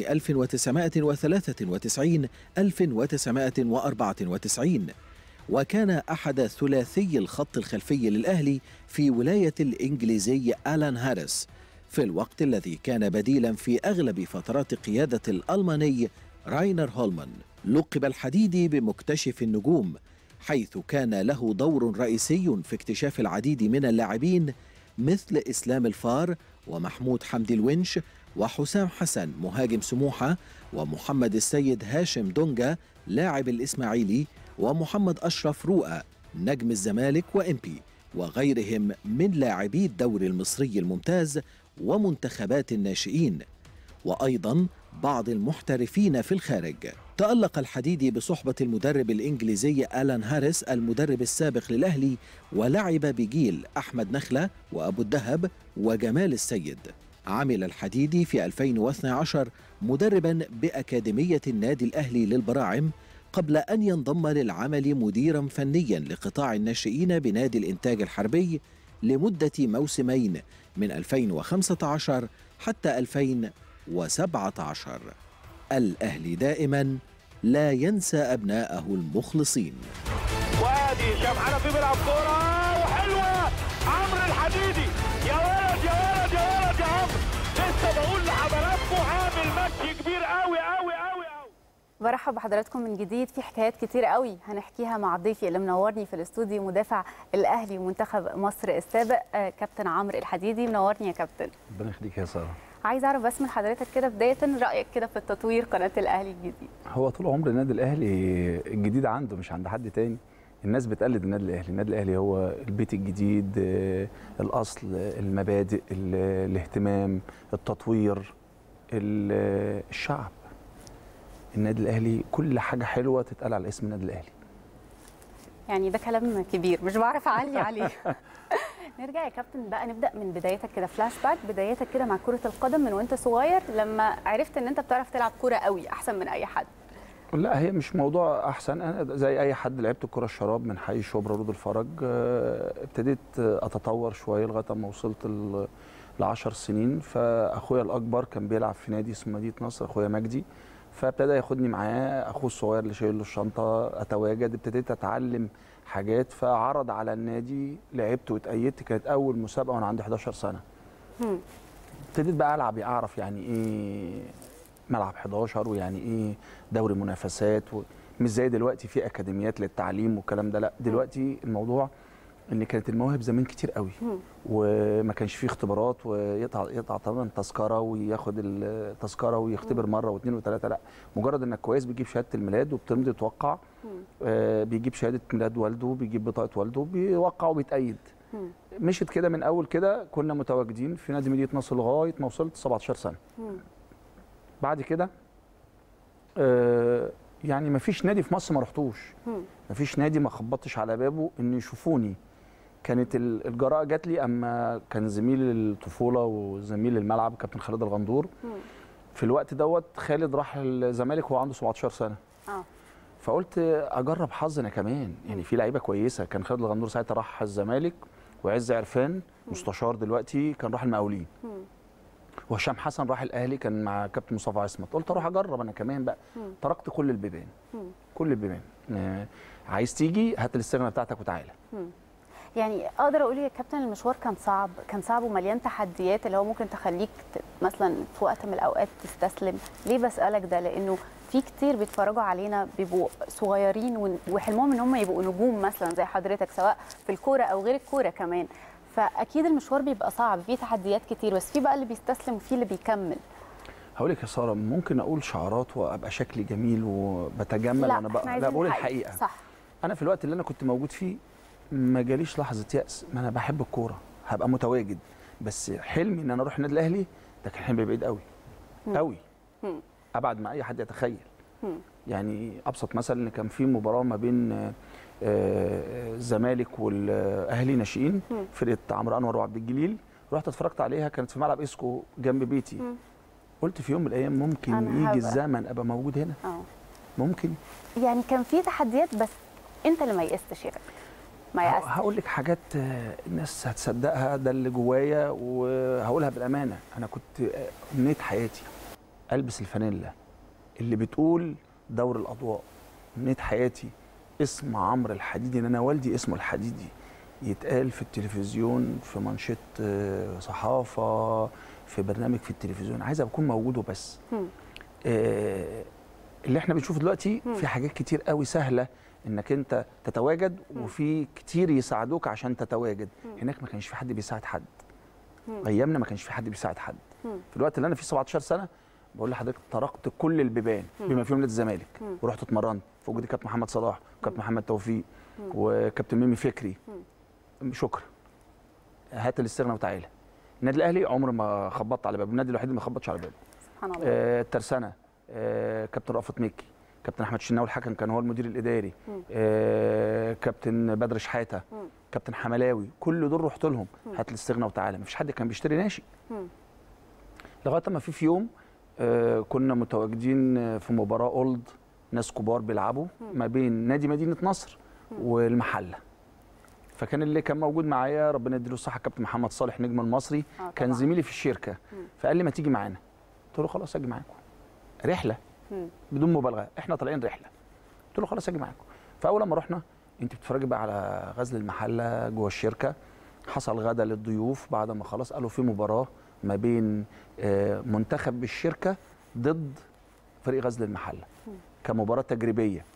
1993 1994 وكان أحد ثلاثي الخط الخلفي للأهلي في ولاية الإنجليزي آلان هاريس في الوقت الذي كان بديلا في أغلب فترات قيادة الألماني راينر هولمان لقب الحديدي بمكتشف النجوم حيث كان له دور رئيسي في اكتشاف العديد من اللاعبين مثل إسلام الفار ومحمود حمدي الونش وحسام حسن مهاجم سموحة ومحمد السيد هاشم دونجا لاعب الإسماعيلي ومحمد أشرف رؤى نجم الزمالك وإمبي وغيرهم من لاعبي الدوري المصري الممتاز ومنتخبات الناشئين وأيضا بعض المحترفين في الخارج تألق الحديدي بصحبة المدرب الإنجليزي آلان هاريس المدرب السابق للأهلي ولعب بجيل أحمد نخلة وأبو الدهب وجمال السيد عمل الحديدي في 2012 مدربا بأكاديمية النادي الأهلي للبراعم قبل أن ينضم للعمل مديرا فنيا لقطاع الناشئين بنادي الإنتاج الحربي لمدة موسمين من 2015 حتى 2017 الأهلي دائما لا ينسى أبناءه المخلصين وادي هشام حنفي بيلعب كوره وحلوه عمرو الحديدي يا ولد يا ولد يا ولد يا عمرو لسه بقول لحضراتكم عامل ماتش كبير قوي قوي قوي قوي برحب بحضراتكم من جديد في حكايات كتير قوي هنحكيها مع ضيفي اللي منورني في الاستوديو مدافع الاهلي ومنتخب مصر السابق آه، كابتن عمرو الحديدي منورني يا كابتن ربنا يخليك يا ساره عايز اعرف بس من حضرتك كده بدايه رايك كده في التطوير قناه الاهلي الجديد هو طول عمر النادي الاهلي الجديد عنده مش عند حد تاني الناس بتقلد النادي الاهلي النادي الاهلي هو البيت الجديد آه، الاصل المبادئ ال- الاهتمام التطوير ال- الشعب النادي الاهلي كل حاجه حلوه تتقال على اسم النادي الاهلي يعني ده كلام كبير مش بعرف اعلي عليه نرجع يا كابتن بقى نبدا من بدايتك كده فلاش باك بدايتك كده مع كره القدم من وانت صغير لما عرفت ان انت بتعرف تلعب كوره قوي احسن من اي حد لا هي مش موضوع احسن انا زي اي حد لعبت الكره الشراب من حي شبرا رود الفرج آه، ابتديت اتطور شويه لغايه اما وصلت ل 10 سنين فاخويا الاكبر كان بيلعب في نادي اسمه مدينه نصر اخويا مجدي فابتدى ياخدني معاه اخوه الصغير اللي شايل له الشنطه اتواجد ابتديت اتعلم حاجات فعرض على النادي لعبت واتأيدت كانت اول مسابقه وانا عندي 11 سنه مم. ابتديت بقى العب اعرف يعني ايه ملعب 11 ويعني ايه دوري منافسات و... مش زي دلوقتي في اكاديميات للتعليم والكلام ده لا دلوقتي الموضوع ان كانت المواهب زمان كتير قوي مم. وما كانش فيه اختبارات ويقطع يقطع طبعا تذكره وياخد التذكره ويختبر مره واثنين وثلاثه لا مجرد انك كويس بيجيب شهاده الميلاد وبتمضي توقع آه بيجيب شهاده ميلاد والده بيجيب بطاقه والده بيوقع وبيتأيد مم. مشيت كده من اول كده كنا متواجدين في نادي مدينه نصر لغايه ما وصلت 17 سنه مم. بعد كده آه يعني ما فيش نادي في مصر ما رحتوش مم. ما فيش نادي ما خبطتش على بابه ان يشوفوني كانت ال- الجراءه جات لي اما كان زميل الطفوله وزميل الملعب كابتن خالد الغندور مم. في الوقت دوت خالد راح الزمالك وهو عنده 17 سنه اه فقلت اجرب حظ انا كمان يعني في لعيبه كويسه كان خالد الغندور ساعتها راح الزمالك وعز عرفان مستشار دلوقتي كان راح المقاولين مم. وهشام حسن راح الاهلي كان مع كابتن مصطفى عصمت قلت اروح اجرب انا كمان بقى مم. طرقت كل البيبان مم. كل البيبان آه، عايز تيجي هات الاستغنى بتاعتك وتعالى يعني اقدر اقول يا كابتن المشوار كان صعب كان صعب ومليان تحديات اللي هو ممكن تخليك ت- مثلا في وقت من الاوقات تستسلم ليه بسالك ده لانه في كتير بيتفرجوا علينا بيبقوا صغيرين ون- وحلمهم ان هم يبقوا نجوم مثلا زي حضرتك سواء في الكوره او غير الكوره كمان فاكيد المشوار بيبقى صعب فيه تحديات كتير بس في بقى اللي بيستسلم وفي اللي بيكمل هقول لك يا ساره ممكن اقول شعارات وابقى شكلي جميل وبتجمل وانا احنا بقى لا عايزين بقول الحقيقه صح انا في الوقت اللي انا كنت موجود فيه ما جاليش لحظه يأس ما انا بحب الكوره هبقى متواجد بس حلمي ان انا اروح النادي الاهلي ده كان حلم بعيد قوي قوي مم. ابعد ما اي حد يتخيل مم. يعني ابسط مثل ان كان في مباراه ما بين آه، آه، الزمالك والاهلي ناشئين مم. فرقه عمرو انور وعبد الجليل رحت اتفرجت عليها كانت في ملعب اسكو جنب بيتي مم. قلت في يوم من الايام ممكن أنا يجي هبقى. الزمن ابقى موجود هنا اه ممكن يعني كان في تحديات بس انت اللي ما يئستش يا كابتن ما ه- يأستش هقول لك حاجات آه، الناس هتصدقها ده اللي جوايا وهقولها بالامانه انا كنت آه، امنيه حياتي البس الفانيلا اللي بتقول دور الاضواء امنيه حياتي اسم عمرو الحديدي ان انا والدي اسمه الحديدي يتقال في التلفزيون في منشط آه، صحافه في برنامج في التلفزيون عايز اكون موجود وبس مم. آه، اللي احنا بنشوفه دلوقتي مم. في حاجات كتير قوي سهله انك انت تتواجد وفي كتير يساعدوك عشان تتواجد هناك ما كانش في حد بيساعد حد مم. ايامنا ما كانش في حد بيساعد حد مم. في الوقت اللي انا فيه 17 سنه بقول لحضرتك طرقت كل البيبان بما فيهم نادي الزمالك مم. ورحت اتمرنت في وجود كابتن محمد صلاح وكابتن محمد توفيق وكابتن ميمي فكري شكرا هات الاستغنى وتعالى النادي الاهلي عمر ما خبطت على بابه النادي الوحيد اللي ما خبطش على بابه سبحان الله آه، الترسانه آه، كابتن رأفت مكي كابتن احمد شناوي الحكم كان هو المدير الاداري مم. آه، كابتن بدر شحاته مم. كابتن حملاوي كل دول رحت لهم هات الاستغنى وتعالى مفيش حد كان بيشتري ناشئ مم. لغايه ما في في يوم آه، كنا متواجدين آه، في مباراه اولد ناس كبار بيلعبوا ما بين نادي مدينه نصر والمحله فكان اللي كان موجود معايا ربنا يديله الصحه كابتن محمد صالح نجم المصري آه كان طبعاً. زميلي في الشركه فقال لي ما تيجي معانا قلت له خلاص اجي معاكم رحله مم. بدون مبالغه احنا طالعين رحله قلت له خلاص اجي معاكم فاول لما رحنا انت بتتفرجي بقى على غزل المحله جوه الشركه حصل غدا للضيوف بعد ما خلاص قالوا في مباراه ما بين آه، منتخب الشركه ضد فريق غزل المحله كمباراه تجريبيه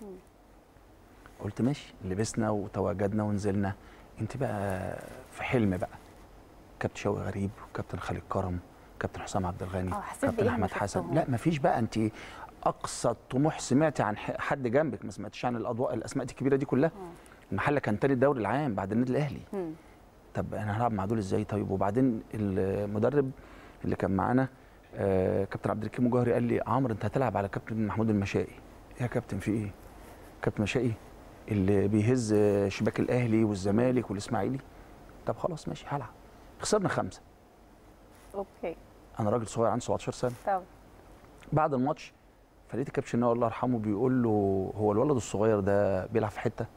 قلت ماشي لبسنا وتواجدنا ونزلنا انت بقى في حلم بقى كابتن شوقي غريب وكابتن خالد كرم كابتن حسام عبد الغني اه حسيت كابتن بايه لما احمد حسن شفتهم؟ لا مفيش بقى انت اقصى طموح سمعتي عن ح- حد جنبك ما سمعتيش عن الاضواء الاسماء دي الكبيره دي كلها المحله كان تاني الدوري العام بعد النادي الاهلي مم. طب انا هلعب مع دول ازاي طيب وبعدين المدرب اللي كان معانا آه كابتن عبد الحكيم مجاهري قال لي عمرو انت هتلعب على كابتن محمود المشائي يا كابتن في ايه كابتن مشائي اللي بيهز شباك الاهلي والزمالك والاسماعيلي طب خلاص ماشي هلعب خسرنا خمسه اوكي انا راجل صغير عندي 17 سنه طب بعد الماتش فلقيت الكابتن شناوي الله يرحمه بيقول له هو الولد الصغير ده بيلعب في حته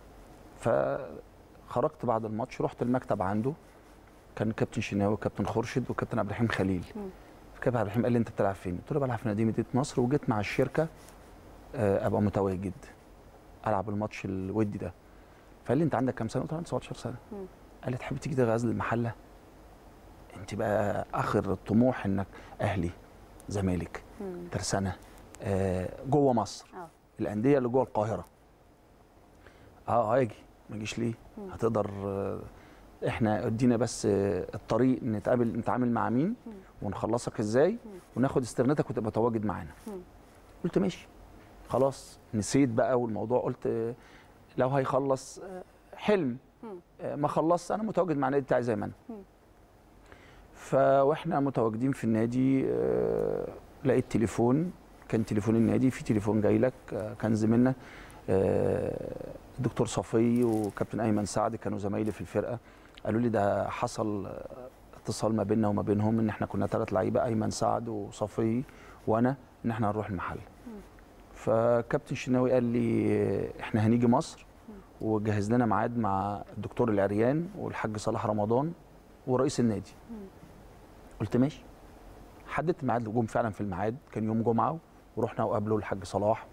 فخرجت بعد الماتش رحت المكتب عنده كان كابتن شناوي وكابتن خورشيد وكابتن عبد الرحيم خليل فكابتن عبد الرحيم قال لي انت بتلعب فين؟ قلت له بلعب في نادي مدينه نصر وجيت مع الشركه آه، ابقى متواجد العب الماتش الودي ده فقال لي انت عندك كام سنه؟ قلت له عندي 17 سنه قال لي تحب تيجي غزل المحله؟ انت بقى اخر الطموح انك اهلي زمالك ترسانه آه، جوه مصر اه الانديه اللي جوه القاهره اه هاجي ما اجيش ليه هتقدر آه، احنا ادينا بس آه، الطريق نتقابل نتعامل مع مين ونخلصك ازاي وناخد استغنتك وتبقى متواجد معانا قلت ماشي خلاص نسيت بقى والموضوع قلت آه، لو هيخلص آه، حلم آه، ما خلص انا متواجد مع النادي بتاعي زي ما انا فواحنا متواجدين في النادي آه، لقيت تليفون كان تليفون النادي في تليفون جاي لك آه، كان زميلنا آه، الدكتور صفي وكابتن ايمن سعد كانوا زمايلي في الفرقه قالوا لي ده حصل آه، اتصال ما بيننا وما بينهم ان احنا كنا ثلاث لعيبه ايمن سعد وصفي وانا ان احنا هنروح المحل فكابتن شناوي قال لي آه، احنا هنيجي مصر وجهز لنا ميعاد مع الدكتور العريان والحاج صلاح رمضان ورئيس النادي قلت ماشي حددت ميعاد الهجوم فعلا في الميعاد كان يوم جمعه ورحنا وقابله الحاج صلاح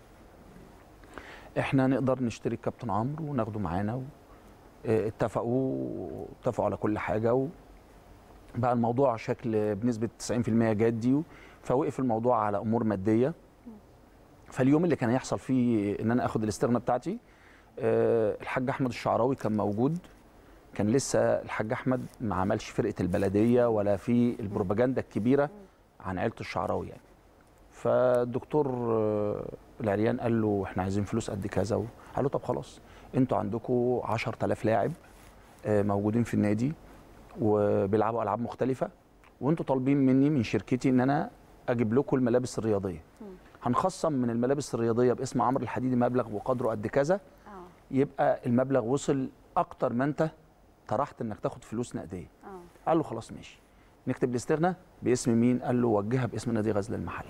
احنا نقدر نشتري الكابتن عمرو وناخده معانا و... اه، اتفقوا اتفقوا على كل حاجه و... بقى الموضوع شكل بنسبه 90% جدي و... فوقف الموضوع على امور ماديه فاليوم اللي كان هيحصل فيه ان انا اخد الاستغنى بتاعتي اه، الحاج احمد الشعراوي كان موجود كان لسه الحاج احمد ما عملش فرقه البلديه ولا في البروباجندا الكبيره عن عيلته الشعراوي يعني فالدكتور آه، العريان قال له احنا عايزين فلوس قد كذا و- قال له طب خلاص انتوا عندكم 10000 لاعب آه، موجودين في النادي وبيلعبوا العاب مختلفه وانتوا طالبين مني من شركتي ان انا اجيب لكم الملابس الرياضيه هنخصم من الملابس الرياضيه باسم عمرو الحديدي مبلغ وقدره قد كذا اه يبقى المبلغ وصل اكتر ما انت طرحت انك تاخد فلوس نقديه اه قال له خلاص ماشي نكتب الاستغنى باسم مين قال له وجهها باسم نادي غزل المحله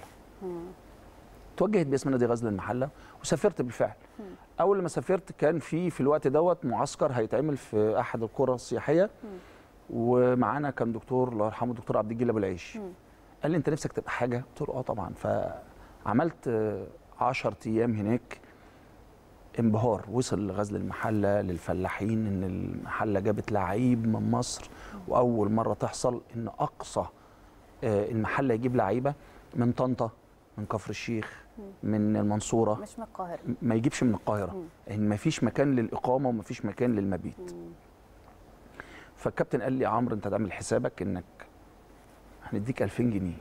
توجهت باسم نادي غزل المحله وسافرت بالفعل اول ما سافرت كان في في الوقت دوت معسكر هيتعمل في احد القرى السياحيه ومعانا كان دكتور الله يرحمه الدكتور عبد الجليل ابو العيش قال لي انت نفسك تبقى حاجه قلت له اه طبعا فعملت 10 ايام هناك انبهار وصل لغزل المحله للفلاحين ان المحله جابت لعيب من مصر واول مره تحصل ان اقصى آه، المحله يجيب لعيبه من طنطا من كفر الشيخ من المنصوره مش من القاهره ما يجيبش من القاهره ان ما فيش مكان للاقامه وما فيش مكان للمبيت فالكابتن قال لي يا عمرو انت تعمل حسابك انك هنديك 2000 جنيه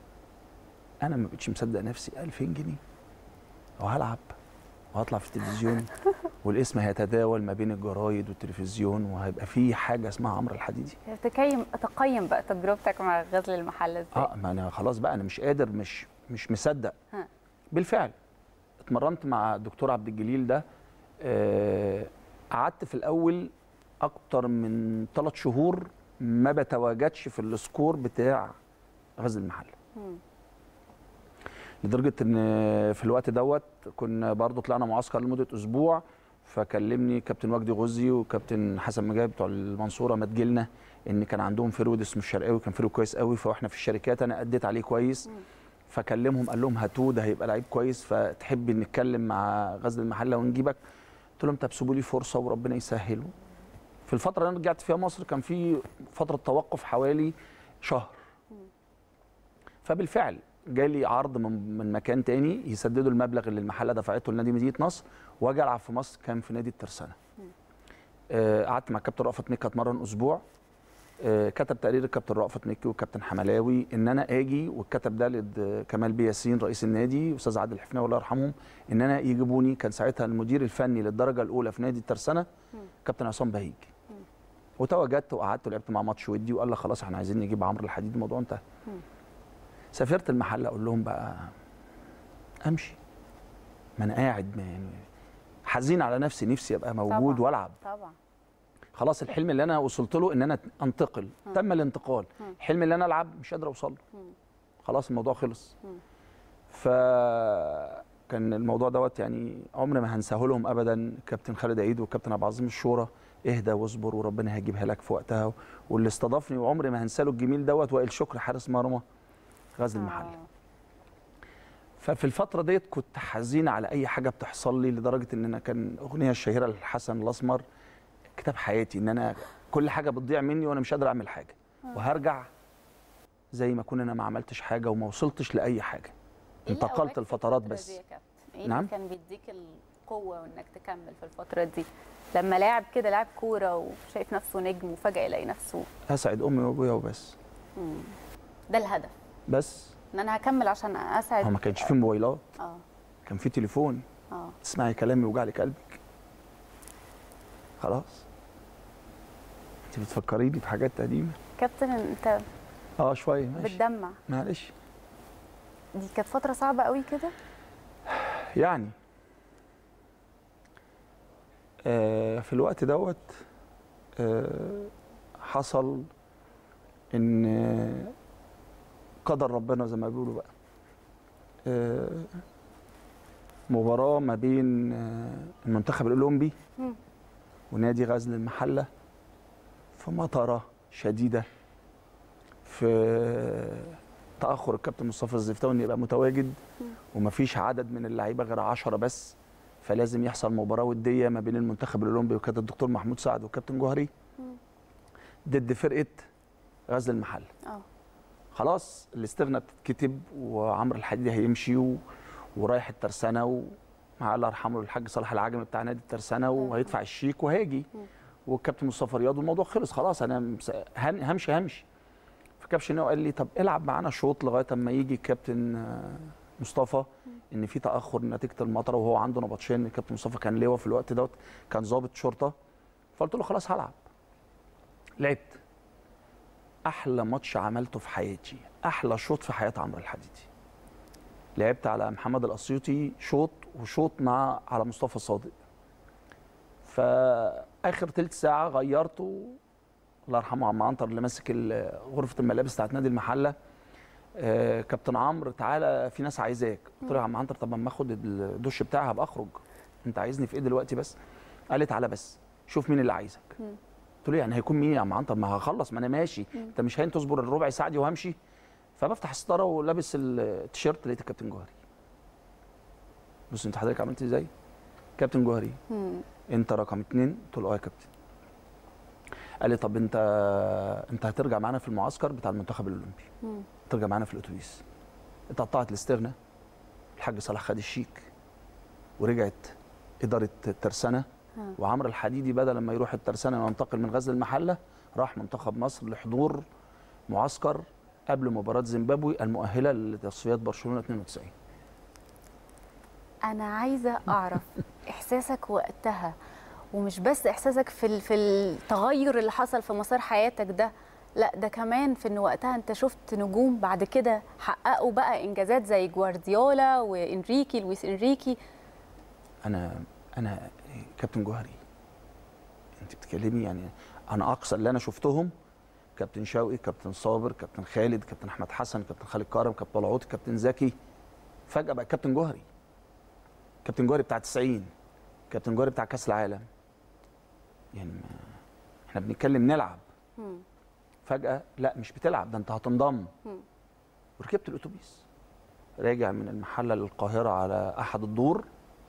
انا ما بقتش مصدق نفسي 2000 جنيه وهلعب وهطلع في التلفزيون والاسم هيتداول ما بين الجرايد والتلفزيون وهيبقى في حاجه اسمها عمرو الحديدي تقيم تقيم بقى تجربتك مع غزل المحله ازاي اه ما انا خلاص بقى انا مش قادر مش مش مصدق ها. بالفعل اتمرنت مع الدكتور عبد الجليل ده آه، قعدت في الاول اكتر من ثلاث شهور ما بتواجدش في السكور بتاع غزل المحله لدرجه ان في الوقت دوت كنا برضو طلعنا معسكر لمده اسبوع فكلمني كابتن وجدي غزي وكابتن حسن مجاهد بتوع المنصوره ما تجيلنا ان كان عندهم فرود اسمه الشرقاوي كان فرود كويس قوي فاحنا في الشركات انا اديت عليه كويس فكلمهم قال لهم هاتوه ده هيبقى لعيب كويس فتحب نتكلم مع غزل المحله ونجيبك قلت لهم طب سيبوا لي فرصه وربنا يسهله في الفتره اللي انا رجعت فيها مصر كان في فتره توقف حوالي شهر فبالفعل جالي عرض من من مكان تاني يسددوا المبلغ اللي المحله دفعته لنادي مدينه نصر واجي العب في مصر كان في نادي الترسانه آه، قعدت مع الكابتن رأفت مكي اتمرن اسبوع آه، كتب تقرير الكابتن رأفت مكي والكابتن حملاوي ان انا اجي والكتب ده لد كمال بيه ياسين رئيس النادي استاذ عادل الحفناوي الله يرحمهم ان انا يجيبوني كان ساعتها المدير الفني للدرجه الاولى في نادي الترسانه كابتن عصام بهيج وتواجدت وقعدت ولعبت مع ماتش ودي وقال لك خلاص احنا عايزين نجيب عمرو الحديد الموضوع انتهى سافرت المحل اقول لهم بقى امشي ما انا قاعد ما يعني حزين على نفسي نفسي ابقى موجود طبعاً. والعب طبعا خلاص الحلم اللي انا وصلت له ان انا انتقل تم الانتقال الحلم اللي انا العب مش قادر اوصل له خلاص الموضوع خلص فكان الموضوع دوت يعني عمري ما هنساه لهم ابدا كابتن خالد عيد والكابتن عبد العظيم الشورى اهدى واصبر وربنا هيجيبها لك في وقتها واللي استضافني وعمري ما هنسى له الجميل دوت وائل شكر حارس مرمى غزل المحله آه. ففي الفترة ديت كنت حزين على أي حاجة بتحصل لي لدرجة إن أنا كان أغنية الشهيرة للحسن الأسمر كتاب حياتي إن أنا كل حاجة بتضيع مني وأنا مش قادر أعمل حاجة وهرجع زي ما أكون أنا ما عملتش حاجة وما وصلتش لأي حاجة إيه اللي انتقلت قواك في الفترات الفترة بس دي يا كابتن؟ ايه نعم؟ اللي كان بيديك القوه وانك تكمل في الفتره دي لما لاعب كده لاعب كوره وشايف نفسه نجم وفجاه يلاقي نفسه أسعد أمي وأبويا وبس ده الهدف بس ان انا هكمل عشان اسعد هو ما كانش فيه موبايلات اه كان فيه تليفون اه تسمعي كلامي يوجع لك قلبك خلاص انت بتفكريني بحاجات قديمه كابتن انت اه شويه ماشي بتدمع معلش دي كانت فتره صعبه قوي كده يعني آه في الوقت دوت آه حصل ان آه، قدر ربنا زي ما بيقولوا بقى آه مباراة ما بين آه المنتخب الأولمبي مم. ونادي غزل المحلة في مطرة شديدة في تأخر الكابتن مصطفى الزفتاوي إن يبقى متواجد ومفيش عدد من اللعيبة غير عشرة بس فلازم يحصل مباراة ودية ما بين المنتخب الأولمبي وكابتن الدكتور محمود سعد والكابتن جوهري ضد فرقة غزل المحلة اه خلاص الاستغنى بتتكتب وعمرو الحديدي هيمشي و... ورايح الترسانه ومع الله يرحمه الحاج صلاح العجمي بتاع نادي الترسانه وهيدفع الشيك وهيجي والكابتن مصطفى رياض والموضوع خلص خلاص انا مس- هن- همشي همشي فكابتن شناوي قال لي طب العب معانا شوط لغايه اما يجي الكابتن آه، مصطفى ان في تاخر نتيجه المطره وهو عنده نبطشين الكابتن مصطفى كان لواء في الوقت دوت كان ضابط شرطه فقلت له خلاص هلعب لعبت احلى ماتش عملته في حياتي احلى شوط في حياه عمرو الحديدي لعبت على محمد الاسيوطي شوط وشوط مع على مصطفى صادق فاخر تلت ساعه غيرته الله يرحمه عم عنتر اللي ماسك ال- غرفه الملابس بتاعت نادي المحله آه كابتن عمرو تعالى في ناس عايزاك قلت له يا عم عنتر طب اما اخد الدش بتاعي هبقى اخرج انت عايزني في ايه دلوقتي بس قال لي تعالى بس شوف مين اللي عايزك قلت له يعني هيكون مين يا عم عنتر ما هخلص ما انا ماشي انت مش هين تصبر الربع ساعه دي وهمشي فبفتح الستاره ولابس التيشيرت لقيت الكابتن جوهري بص انت حضرتك عملت ازاي كابتن جوهري انت رقم اتنين قلت له اه يا كابتن قال لي طب انت انت هترجع معانا في المعسكر بتاع المنتخب الاولمبي ترجع معانا في الاتوبيس اتقطعت الاستغنى الحاج صلاح خد الشيك ورجعت اداره الترسانه وعمرو الحديدي بدل ما يروح الترسانه وينتقل من غزل المحله راح منتخب مصر لحضور معسكر قبل مباراه زيمبابوي المؤهله لتصفيات برشلونه 92 انا عايزه اعرف احساسك وقتها ومش بس احساسك في ال- في التغير اللي حصل في مسار حياتك ده لا ده كمان في ان وقتها انت شفت نجوم بعد كده حققوا بقى انجازات زي جوارديولا وانريكي لويس انريكي انا انا كابتن جوهري انت بتتكلمي يعني انا اقصى اللي انا شفتهم كابتن شوقي كابتن صابر كابتن خالد كابتن احمد حسن كابتن خالد كرم كابتن طلعوت كابتن زكي فجاه بقى كابتن جوهري كابتن جوهري بتاع 90 كابتن جوهري بتاع كاس العالم يعني ما احنا بنتكلم نلعب فجاه لا مش بتلعب ده انت هتنضم وركبت الاتوبيس راجع من المحله للقاهره على احد الدور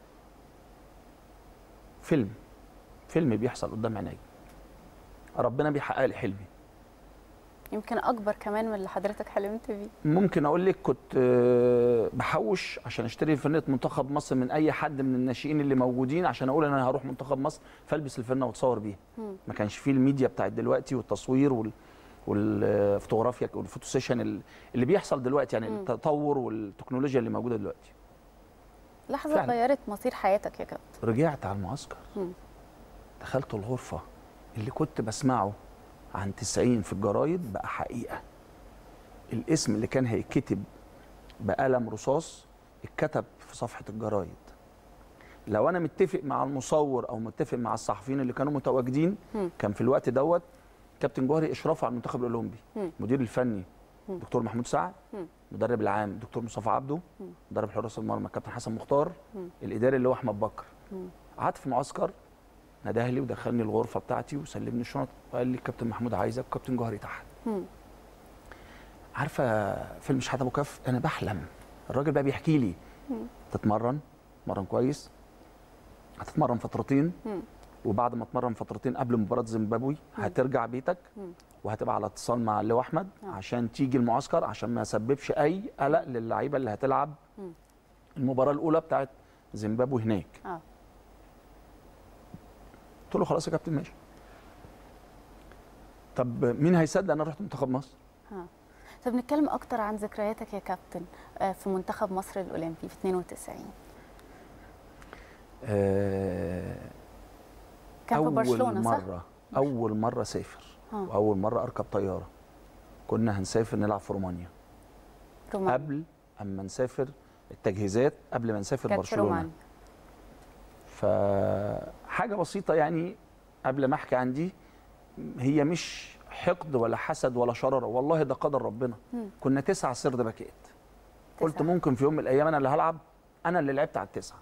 فيلم فيلم بيحصل قدام عيني ربنا بيحقق لي حلمي يمكن اكبر كمان من اللي حضرتك حلمت بيه ممكن اقول لك كنت آه، بحوش عشان اشتري فنه منتخب مصر من اي حد من الناشئين اللي موجودين عشان اقول انا هروح منتخب مصر فالبس الفنه واتصور بيها ما كانش فيه الميديا بتاعت دلوقتي والتصوير وال والفوتوغرافيا والفوتو سيشن ال- اللي بيحصل دلوقتي يعني التطور والتكنولوجيا اللي موجوده دلوقتي لحظه فعلا. غيرت مصير حياتك يا كابتن رجعت على المعسكر مم. دخلت الغرفة اللي كنت بسمعه عن 90 في الجرايد بقى حقيقة الاسم اللي كان هيتكتب بقلم رصاص اتكتب في صفحة الجرايد لو انا متفق مع المصور او متفق مع الصحفيين اللي كانوا متواجدين مم. كان في الوقت دوت كابتن جوهري اشرافه على المنتخب الاولمبي مم. مدير الفني دكتور محمود سعد المدرب العام دكتور مصطفى عبده مدرب حراس المرمى كابتن حسن مختار الاداري اللي هو احمد بكر قعدت في المعسكر نده لي ودخلني الغرفه بتاعتي وسلمني الشنط وقال لي كابتن محمود عايزك وكابتن جوهري تحت عارفه فيلم شحات ابو كف انا بحلم الراجل بقى بيحكي لي تتمرن تتمرن كويس هتتمرن فترتين وبعد ما تتمرن فترتين قبل مباراه زيمبابوي هترجع بيتك وهتبقى على اتصال مع اللواء احمد عشان تيجي المعسكر عشان ما يسببش اي قلق للعيبه اللي هتلعب المباراه الاولى بتاعت زيمبابوي هناك اه قلت له خلاص يا كابتن ماشي طب مين هيصدق انا رحت منتخب مصر طب نتكلم اكتر عن ذكرياتك يا كابتن آه، في منتخب مصر الاولمبي في 92 آه كان في اول برشلونه صح؟ مره اول مره اسافر آه. واول مره اركب طياره كنا هنسافر نلعب في رومانيا رومانيا قبل اما نسافر التجهيزات قبل ما نسافر كانت في برشلونه رومانيا فحاجه بسيطه يعني قبل ما احكي عن دي هي مش حقد ولا حسد ولا شراره والله ده قدر ربنا كنا تسعة سرد باكات قلت تسعة. ممكن في يوم من الايام انا اللي هلعب انا اللي لعبت على التسعه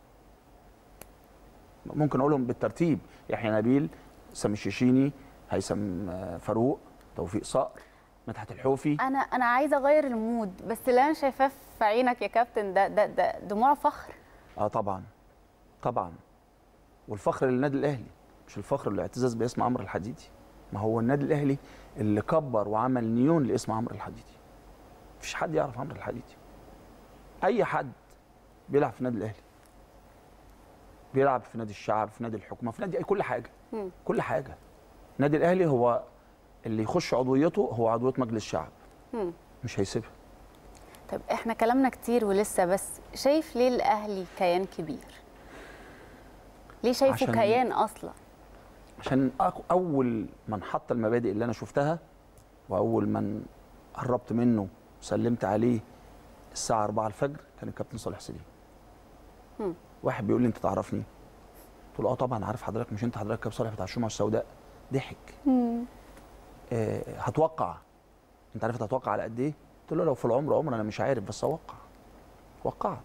ممكن اقولهم بالترتيب يحيى نبيل سامي الشيشيني هيثم آه، فاروق توفيق صقر مدحت الحوفي انا انا عايزه اغير المود بس اللي انا شايفاه في عينك يا كابتن ده ده ده دموع فخر اه طبعا طبعا والفخر للنادي الاهلي مش الفخر للاعتزاز باسم عمرو الحديدي ما هو النادي الاهلي اللي كبر وعمل نيون لاسم عمرو الحديدي مفيش حد يعرف عمرو الحديدي اي حد بيلعب في النادي الاهلي بيلعب في نادي الشعب في نادي الحكومه في نادي أي كل حاجه مم. كل حاجه النادي الاهلي هو اللي يخش عضويته هو عضويه مجلس الشعب مم. مش هيسيبها طب احنا كلامنا كتير ولسه بس شايف ليه الاهلي كيان كبير ليه شايفه عشان- كيان اصلا عشان أك- اول من حط المبادئ اللي انا شفتها واول من قربت منه وسلمت عليه الساعه 4 الفجر كان الكابتن صالح سليم مم. واحد بيقول لي انت تعرفني قلت له اه طبعا عارف حضرتك مش انت حضرتك كابتن صالح بتاع الشمعة السوداء ضحك آه هتوقع انت عارف هتوقع على قد ايه قلت له لو في العمر عمر انا مش عارف بس اوقع وقعت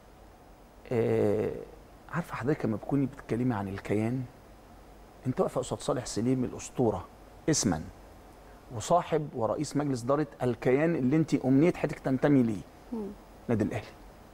آه عارفه حضرتك لما بتكوني بتتكلمي عن الكيان انت واقفه قصاد صالح سليم الاسطوره اسما وصاحب ورئيس مجلس اداره الكيان اللي انت امنيه حياتك تنتمي ليه نادي الاهلي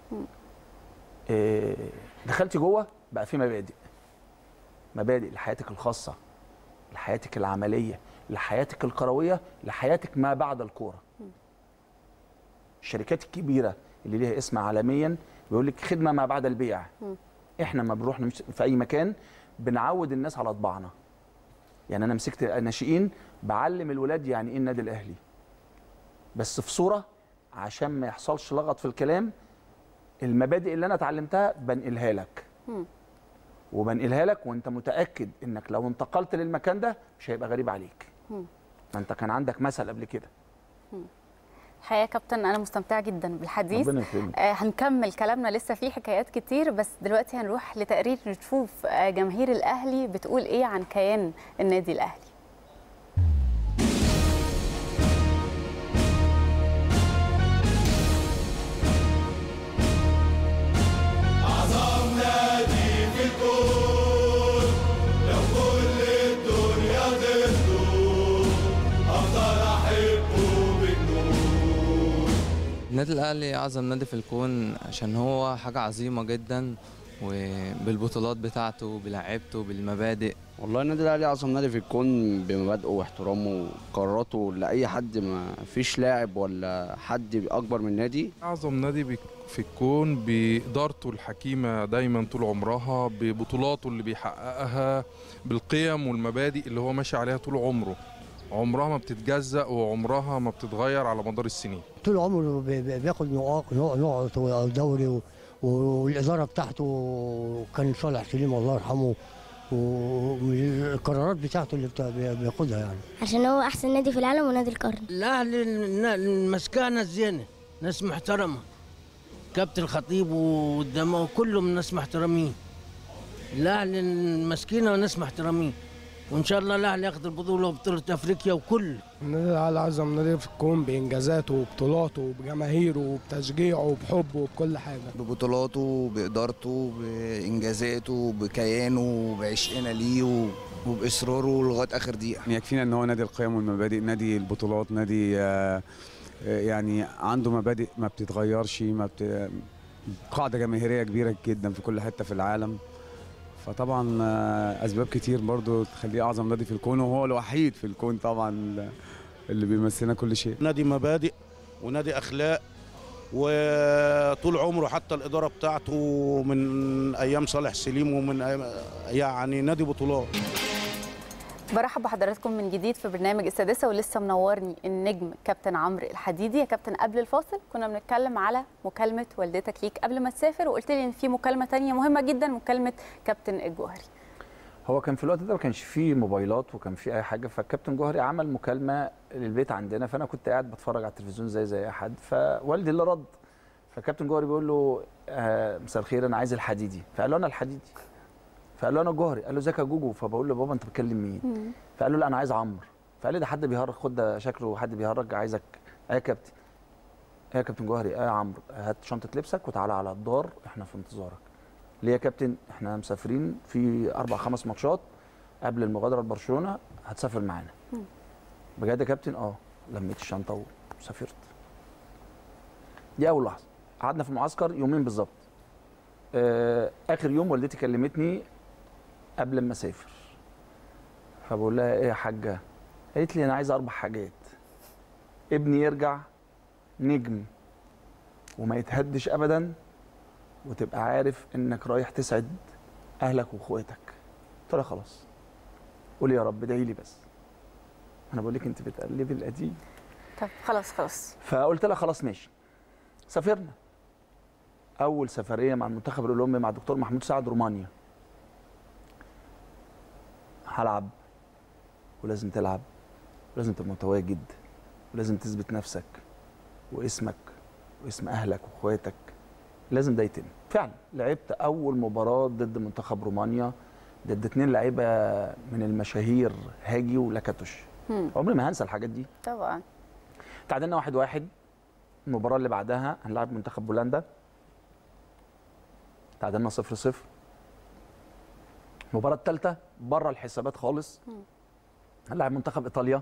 آه، دخلتي جوه بقى في مبادئ مبادئ لحياتك الخاصه لحياتك العمليه لحياتك الكرويه لحياتك ما بعد الكوره الشركات الكبيره اللي ليها اسم عالميا بيقول لك خدمه ما بعد البيع احنا ما بنروح نمس- في اي مكان بنعود الناس على طباعنا يعني انا مسكت ناشئين بعلم الولاد يعني ايه النادي الاهلي بس في صوره عشان ما يحصلش لغط في الكلام المبادئ اللي انا اتعلمتها بنقلها لك وبنقلها لك وانت متاكد انك لو انتقلت للمكان ده مش هيبقى غريب عليك ما انت كان عندك مثل قبل كده الحقيقه يا كابتن انا مستمتعه جدا بالحديث ربنا يكرمك آه هنكمل كلامنا لسه فيه حكايات كتير بس دلوقتي هنروح لتقرير نشوف آه جماهير الاهلي بتقول ايه عن كيان النادي الاهلي النادي الأهلي أعظم نادي في الكون عشان هو حاجة عظيمة جدا وبالبطولات بتاعته بلعيبته بالمبادئ والله النادي الاهلي اعظم نادي في الكون بمبادئه واحترامه وقراراته لاي حد ما فيش لاعب ولا حد اكبر من نادي أعظم نادي بك- في الكون بإدارته الحكيمة دايما طول عمرها ببطولاته اللي بيحققها بالقيم والمبادئ اللي هو ماشي عليها طول عمره عمرها ما بتتجزأ وعمرها ما بتتغير على مدار السنين طول عمره بي- بي- بياخد نقاط نقط ودوري و- والاداره بتاعته كان صالح سليم الله يرحمه والقرارات بتاعته اللي بتا- بي- بياخدها يعني عشان هو احسن نادي في العالم ونادي القرن الاهلي المسكاه ناس زينه ناس محترمه كابتن الخطيب والدماء كلهم ناس محترمين الاهلي المسكينه وناس محترمين وان شاء الله الاهلي ياخد البطوله وبطوله افريقيا وكل النادي الاهلي اعظم نادي في الكون بانجازاته وبطولاته وبجماهيره وبتشجيعه وبحبه وبكل حاجه ببطولاته بإدارته بإنجازاته بكيانه بعشقنا ليه و- وبإصراره لغاية آخر دقيقة يكفينا ان هو نادي القيم والمبادئ نادي البطولات نادي آه، آه، يعني عنده مبادئ ما بتتغيرش ما بت... قاعده جماهيريه كبيره جدا في كل حته في العالم فطبعا آه، اسباب كتير برضو تخليه اعظم نادي في الكون وهو الوحيد في الكون طبعا اللي بيمثلنا كل شيء نادي مبادئ ونادي اخلاق وطول عمره حتى الاداره بتاعته من ايام صالح سليم ومن أيام- يعني نادي بطولات برحب بحضراتكم من جديد في برنامج السادسة ولسه منورني النجم كابتن عمرو الحديدي يا كابتن قبل الفاصل كنا بنتكلم على مكالمة والدتك ليك قبل ما تسافر وقلت لي ان في مكالمة تانية مهمة جدا مكالمة كابتن الجوهري هو كان في الوقت ده ما كانش فيه موبايلات وكان فيه اي حاجه فالكابتن جوهري عمل مكالمه للبيت عندنا فانا كنت قاعد بتفرج على التلفزيون زي زي اي حد فوالدي اللي رد فالكابتن جوهري بيقول له آه مساء الخير انا عايز الحديدي فقال له انا الحديدي فقال له انا الجوهري قال له ازيك يا جوجو فبقول له بابا انت بتكلم مين فقال له لا انا عايز عمرو فقال لي ده حد بيهرج خد ده شكله حد بيهرج عايزك ايه يا كابتن ايه يا كابتن جوهري ايه يا عمرو هات شنطه لبسك وتعالى على الدار احنا في انتظارك ليه يا كابتن احنا مسافرين في اربع خمس ماتشات قبل المغادره لبرشلونه هتسافر معانا بجد يا كابتن اه لميت الشنطه وسافرت دي اول لحظه قعدنا في المعسكر يومين بالظبط آه اخر يوم والدتي كلمتني قبل ما اسافر فبقول لها ايه يا حاجه قالت لي انا عايزه اربع حاجات ابني يرجع نجم وما يتهدش ابدا وتبقى عارف انك رايح تسعد اهلك واخواتك قلت لها خلاص قولي يا رب ادعي لي بس انا بقول لك انت بتقلبي القديم طب خلاص خلاص فقلت لها خلاص ماشي سافرنا اول سفريه مع المنتخب الاولمبي مع الدكتور محمود سعد رومانيا هلعب ولازم تلعب ولازم تبقى متواجد ولازم تثبت نفسك واسمك واسم اهلك واخواتك لازم ده يتم فعلا لعبت اول مباراه ضد منتخب رومانيا ضد اتنين لعيبه من المشاهير هاجي ولاكاتوش مم. عمري ما هنسى الحاجات دي طبعا تعادلنا واحد واحد المباراة اللي بعدها هنلعب منتخب بولندا تعادلنا صفر صفر المباراة الثالثة بره الحسابات خالص هنلعب منتخب ايطاليا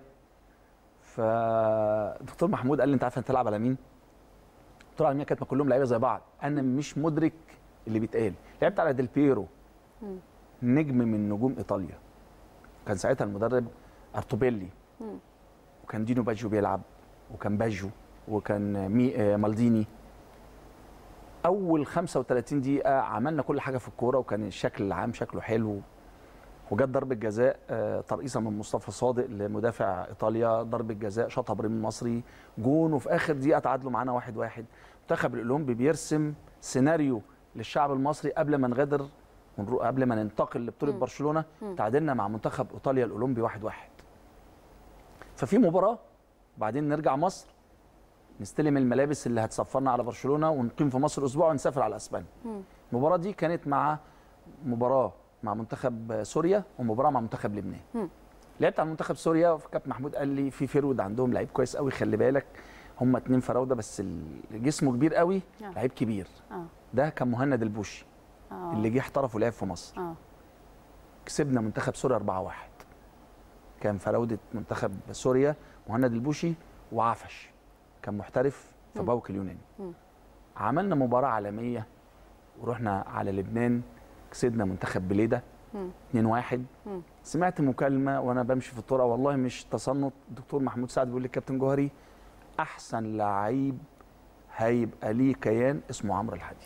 فدكتور محمود قال لي انت عارف هتلعب على مين؟ قلت له على مين كانت ما كلهم لعيبه زي بعض انا مش مدرك اللي بيتقال لعبت على ديل بيرو مم. نجم من نجوم ايطاليا كان ساعتها المدرب ارتوبيلي مم. وكان دينو باجيو بيلعب وكان باجيو وكان مي آه، مالديني اول 35 دقيقه عملنا كل حاجه في الكوره وكان الشكل العام شكله حلو وجت ضربه جزاء آه، ترقيصه من مصطفى صادق لمدافع ايطاليا ضربه جزاء شاطها ابراهيم المصري جون وفي اخر دقيقه تعادلوا معانا واحد واحد منتخب الاولمبي بيرسم سيناريو للشعب المصري قبل ما نغادر ونرو- قبل ما ننتقل لبطوله مم. برشلونه مم. تعادلنا مع منتخب ايطاليا الاولمبي واحد واحد ففي مباراه بعدين نرجع مصر نستلم الملابس اللي هتسفرنا على برشلونه ونقيم في مصر اسبوع ونسافر على اسبانيا المباراه دي كانت مع مباراه مع منتخب سوريا ومباراه مع منتخب لبنان مم. لعبت على منتخب سوريا فكابتن محمود قال لي في فيرود عندهم لعيب كويس قوي خلي بالك هم اتنين فراوده بس ال- جسمه كبير قوي آه. لعيب كبير اه ده كان مهند البوشي اه اللي جه احترف ولعب في مصر اه كسبنا منتخب سوريا 4-1 كان فراوده منتخب سوريا مهند البوشي وعفش كان محترف في مم. باوك اليوناني مم. عملنا مباراه عالميه ورحنا على لبنان كسبنا منتخب بليده مم. 2-1 مم. سمعت مكالمه وانا بمشي في الطرقه والله مش تصنت الدكتور محمود سعد بيقول لي كابتن جوهري احسن لعيب هيبقى ليه كيان اسمه عمرو الحديدي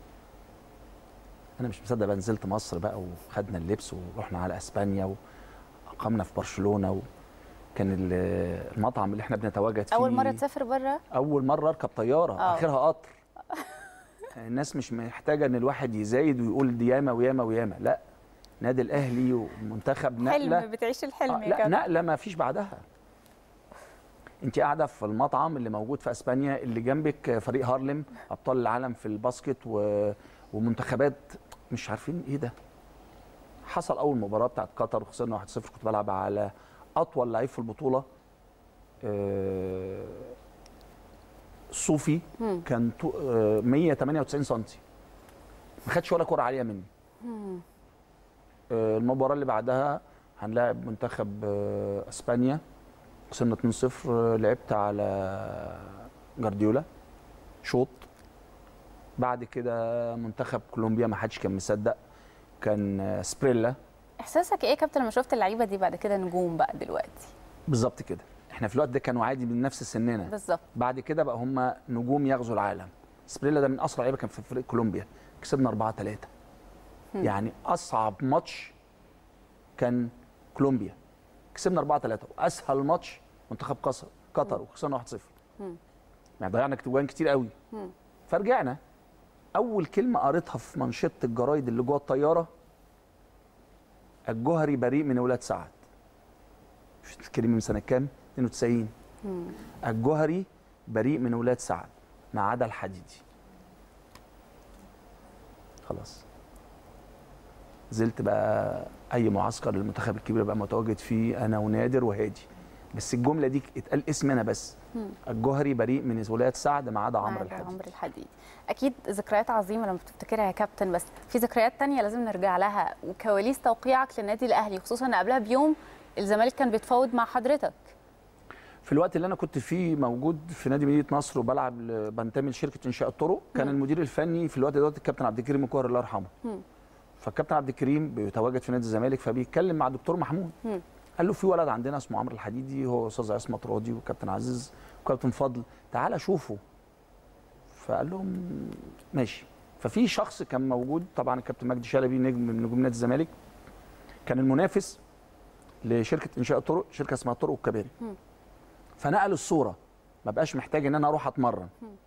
انا مش مصدق بقى نزلت مصر بقى وخدنا اللبس ورحنا على اسبانيا واقمنا في برشلونه وكان ال- المطعم اللي احنا بنتواجد فيه اول مره تسافر بره اول مره اركب طياره آه. اخرها قطر الناس مش محتاجه ان الواحد يزايد ويقول دي ياما وياما وياما لا نادي الاهلي ومنتخب نقله حلم بتعيش الحلم آه، يا لا كابتن نقله ما فيش بعدها انت قاعده في المطعم اللي موجود في اسبانيا اللي جنبك فريق هارلم ابطال العالم في الباسكت و... ومنتخبات مش عارفين ايه ده حصل اول مباراه بتاعت قطر وخسرنا 1-0 كنت بلعب على اطول لعيب في البطوله آه، صوفي مم. كان طو- آه، 198 سم ما خدش ولا كره عاليه مني مم. آه، المباراه اللي بعدها هنلاعب منتخب آه، اسبانيا خسرنا 2-0 آه، لعبت على جارديولا شوط بعد كده منتخب كولومبيا ما حدش كان مصدق كان آه، سبريلا احساسك ايه يا كابتن لما شفت اللعيبه دي بعد كده نجوم بقى دلوقتي بالظبط كده احنا في الوقت ده كانوا عادي من نفس سننا بالظبط بعد كده بقى هم نجوم يغزوا العالم سبريلا ده من اسرع لعيبه كان في فريق كولومبيا كسبنا 4 3 مم. يعني اصعب ماتش كان كولومبيا كسبنا 4 3 واسهل ماتش منتخب قطر قطر وخسرنا 1 0 مم. يعني ضيعنا جوان كتير قوي مم. فرجعنا اول كلمه قريتها في منشطه الجرايد اللي جوه الطياره الجوهري بريء من ولاد سعد مش تتكلمي من سنه كام 92 مم. الجوهري بريء من ولاد سعد ما عدا الحديدي خلاص نزلت بقى اي معسكر للمنتخب الكبير بقى متواجد فيه انا ونادر وهادي بس الجمله دي اتقال اسمي انا بس مم. الجوهري بريء من ولايات سعد ما عدا عمرو عمرو الحديدي عمرو الحديد اكيد ذكريات عظيمه لما بتفتكرها يا كابتن بس في ذكريات تانية لازم نرجع لها وكواليس توقيعك للنادي الاهلي خصوصا ان قبلها بيوم الزمالك كان بيتفاوض مع حضرتك في الوقت اللي انا كنت فيه موجود في نادي مدينه نصر وبلعب ل- بنتمي لشركه انشاء الطرق كان مم. المدير الفني في الوقت دوت الكابتن عبد الكريم الكوهر الله يرحمه مم. فالكابتن عبد الكريم بيتواجد في نادي الزمالك فبيتكلم مع الدكتور محمود مم. قال له في ولد عندنا اسمه عمرو الحديدي هو استاذ عصمت راضي وكابتن عزيز وكابتن فضل تعالى شوفه فقال لهم ماشي ففي شخص كان موجود طبعا الكابتن مجدي شلبي نجم من نجوم نادي الزمالك كان المنافس لشركه انشاء الطرق شركه اسمها طرق والكباري مم. فنقل الصوره ما بقاش محتاج ان انا اروح اتمرن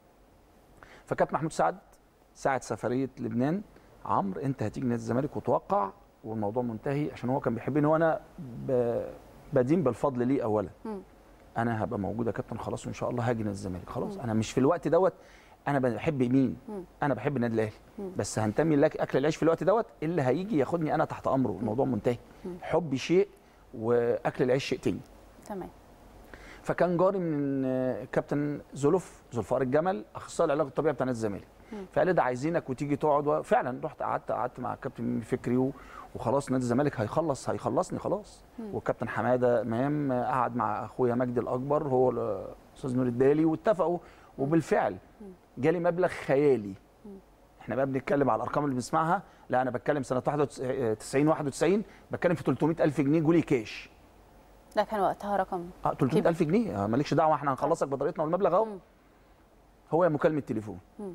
فكابتن محمود سعد ساعه سفريه لبنان عمرو انت هتيجي نادي الزمالك وتوقع والموضوع منتهي عشان هو كان بيحبني وانا ب- بدين بالفضل ليه اولا مم. انا هبقى موجود يا كابتن خلاص وان شاء الله هاجي نادي الزمالك خلاص مم. انا مش في الوقت دوت انا بحب مين مم. انا بحب النادي الاهلي مم. بس هنتمي لك اكل العيش في الوقت دوت اللي هيجي ياخدني انا تحت امره الموضوع منتهي مم. حبي شيء واكل العيش شيء تاني تمام فكان جاري من آه، كابتن زلف ذوالفقار الجمل اخصائي العلاج الطبيعي بتاع نادي الزمالك مم. فقال لي ده عايزينك وتيجي تقعد و- فعلا رحت قعدت قعدت مع الكابتن ميمي فكري و- وخلاص نادي الزمالك هيخلص هيخلصني خلاص مم. والكابتن حماده امام آه، قعد مع اخويا مجدي الاكبر هو الاستاذ نور الدالي واتفقوا وبالفعل جالي مبلغ خيالي احنا بقى بنتكلم على الارقام اللي بنسمعها لا انا بتكلم سنه 91 91 بتكلم في 300000 جنيه جولي كاش ده كان وقتها رقم اه 300000 جنيه آه، مالكش دعوه احنا هنخلصك بطريقتنا والمبلغ اهو هو مكالمه تليفون مم.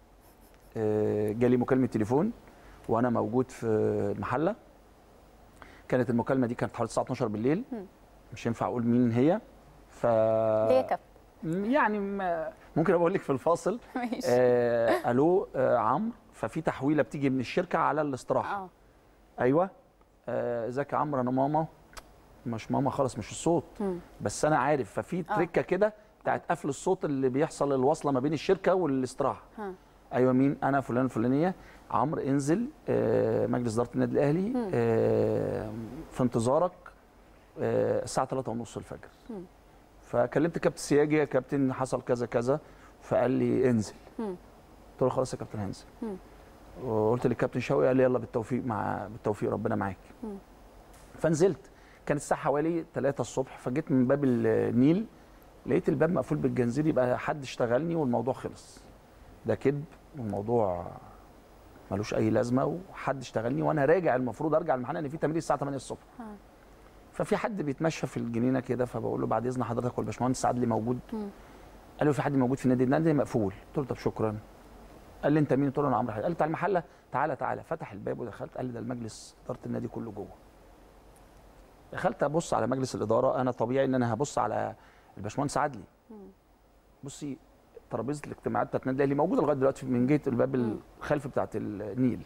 آه، جالي مكالمه تليفون وانا موجود في المحله كانت المكالمه دي كانت حوالي الساعه 12 بالليل مم. مش ينفع اقول مين هي ف ليه يا كابتن يعني ما- ممكن اقول لك في الفاصل ماشي. آه الو آه عمرو ففي تحويله بتيجي من الشركه على الاستراحه اه ايوه آه، ازيك يا عمرو انا ماما مش ماما خالص مش الصوت مم. بس انا عارف ففي آه. تركه كده بتاعت قفل الصوت اللي بيحصل الوصله ما بين الشركه والاستراحه ها ايوه مين انا فلان الفلانيه عمرو انزل آه، مجلس اداره النادي الاهلي مم. آه، في انتظارك آه، الساعه 3 ونص الفجر مم. فكلمت كابتن سياجي يا كابتن حصل كذا كذا فقال لي انزل مم. قلت له خلاص يا كابتن هنزل مم. وقلت للكابتن شوقي قال لي يلا بالتوفيق مع بالتوفيق ربنا معاك مم. فنزلت كانت الساعه حوالي 3 الصبح فجيت من باب النيل لقيت الباب مقفول بالجنزير يبقى حد اشتغلني والموضوع خلص ده كذب والموضوع ملوش اي لازمه وحد اشتغلني وانا راجع المفروض ارجع المحل ان في تمرين الساعه 8 الصبح ها ففي حد بيتمشى في الجنينه كده فبقول له بعد اذن حضرتك والباشمهندس عدلي موجود مم. قال له في حد موجود في النادي النادي مقفول قلت له طب شكرا قال لي انت مين قلت له انا عمرو حاجة. قال لي بتاع المحله تعالى تعالى فتح الباب ودخلت قال لي ده المجلس اداره النادي كله جوه دخلت ابص على مجلس الاداره انا طبيعي ان انا هبص على الباشمهندس عدلي مم. بصي ترابيزه الاجتماعات بتاعت النادي الاهلي موجوده لغايه دلوقتي من جهه الباب الخلفي بتاعت النيل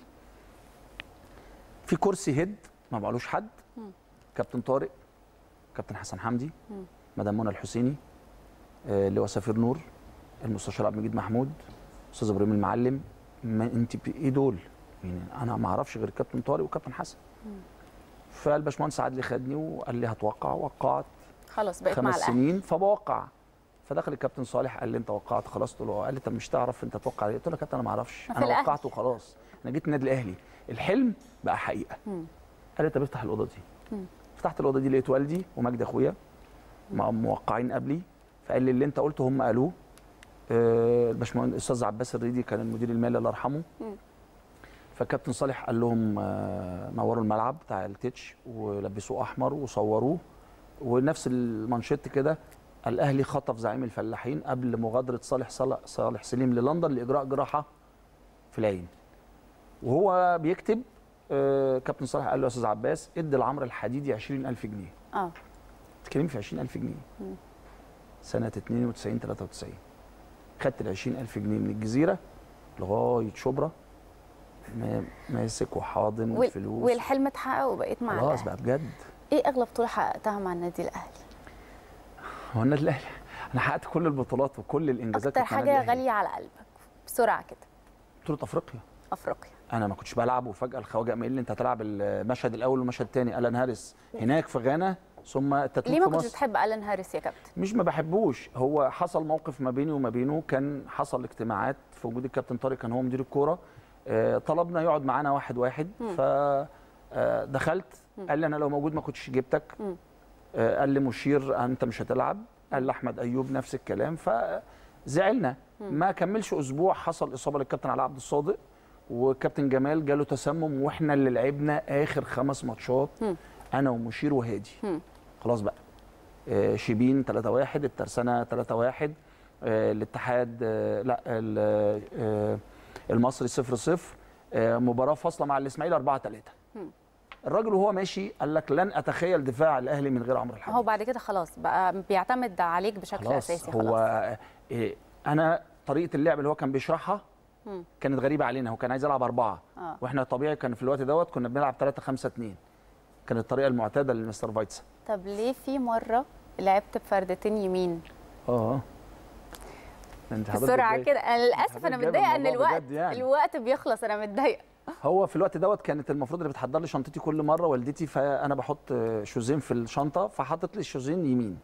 في كرسي هيد ما معلوش حد مم. كابتن طارق كابتن حسن حمدي مم. مدام منى الحسيني آه، اللواء سفير نور المستشار عبد المجيد محمود استاذ ابراهيم المعلم ما انت ب- ايه دول يعني انا ما اعرفش غير كابتن طارق وكابتن حسن فالباشمهندس عادل خدني وقال لي هتوقع وقعت خلاص بقيت مع خمس الاهلي سنين فبوقع فدخل الكابتن صالح قال لي انت وقعت خلاص قلت له قال لي طب مش تعرف انت توقع ليه قلت له يا كابتن انا ما اعرفش في انا الأهلي. وقعت وخلاص انا جيت النادي الاهلي الحلم بقى حقيقه مم. قال لي طب افتح الاوضه دي مم. فتحت الاوضه دي لقيت والدي ومجدي اخويا مع- موقعين قبلي فقال لي اللي انت قلته هم قالوه آه، الباشمهندس الاستاذ عباس الريدي كان المدير المالي الله يرحمه مم. فالكابتن صالح قال لهم آه، نوروا الملعب بتاع التتش ولبسوه احمر وصوروه ونفس المانشيت كده الاهلي خطف زعيم الفلاحين قبل مغادره صالح صالح, صالح سليم للندن لاجراء جراحه في العين وهو بيكتب آه، كابتن صالح قال له يا استاذ عباس ادي لعمرو الحديدي 20000 جنيه اه بتتكلمي في 20000 جنيه مم. سنه 92 93 خدت ال 20000 جنيه من الجزيره لغايه شبرا ما- ماسك وحاضن وال... الفلوس والحلم اتحقق وبقيت مع خلاص الاهلي بقى بجد ايه اغلى بطوله حققتها مع النادي الاهلي هو النادي الاهلي انا حققت كل البطولات وكل الانجازات اكتر كانت مع النادي حاجه الأهلي. غاليه على قلبك بسرعه كده بطوله افريقيا افريقيا انا ما كنتش بلعب وفجاه الخواجه قام قايل لي انت هتلعب المشهد الاول والمشهد الثاني الان هاريس هناك في غانا ثم التتويج ليه ما في كنتش مصر بتحب الان هاريس يا كابتن مش ما بحبوش هو حصل موقف ما بيني وما بينه كان حصل اجتماعات في وجود الكابتن طارق كان هو مدير الكوره آه، طلبنا يقعد معانا واحد واحد مم. ف آه، دخلت قال لي انا لو موجود ما كنتش جبتك مم. آه، قال لي مشير انت مش هتلعب قال لاحمد ايوب نفس الكلام فزعلنا مم. ما كملش اسبوع حصل اصابه للكابتن علاء عبد الصادق والكابتن جمال جاله تسمم واحنا اللي لعبنا اخر خمس ماتشات مم. انا ومشير وهادي مم. خلاص بقى آه، شبين 3 1 الترسانه 3 1 الاتحاد آه، لا ال- آه، المصري 0 0 مباراه فاصله مع الاسماعيلي 4 3 مم. الراجل وهو ماشي قال لك لن اتخيل دفاع الاهلي من غير عمرو الحمد هو بعد كده خلاص بقى بيعتمد عليك بشكل خلاص اساسي هو خلاص آه، إيه، انا طريقه اللعب اللي هو كان بيشرحها مم. كانت غريبه علينا هو كان عايز يلعب اربعه اه واحنا طبيعي كان في الوقت دوت كنا بنلعب 3 5 2 كانت الطريقه المعتاده لمستر فايتسا طب ليه في مره لعبت بفردتين يمين اه انت حضرتك بسرعه جاي- كده انا للاسف انا حضرتك جايبة متضايقه ان الموضوع الوقت بجد يعني. الوقت بيخلص انا متضايقه هو في الوقت دوت كانت المفروض اللي بتحضر لي شنطتي كل مره والدتي فانا بحط شوزين في الشنطه فحطت لي الشوزين يمين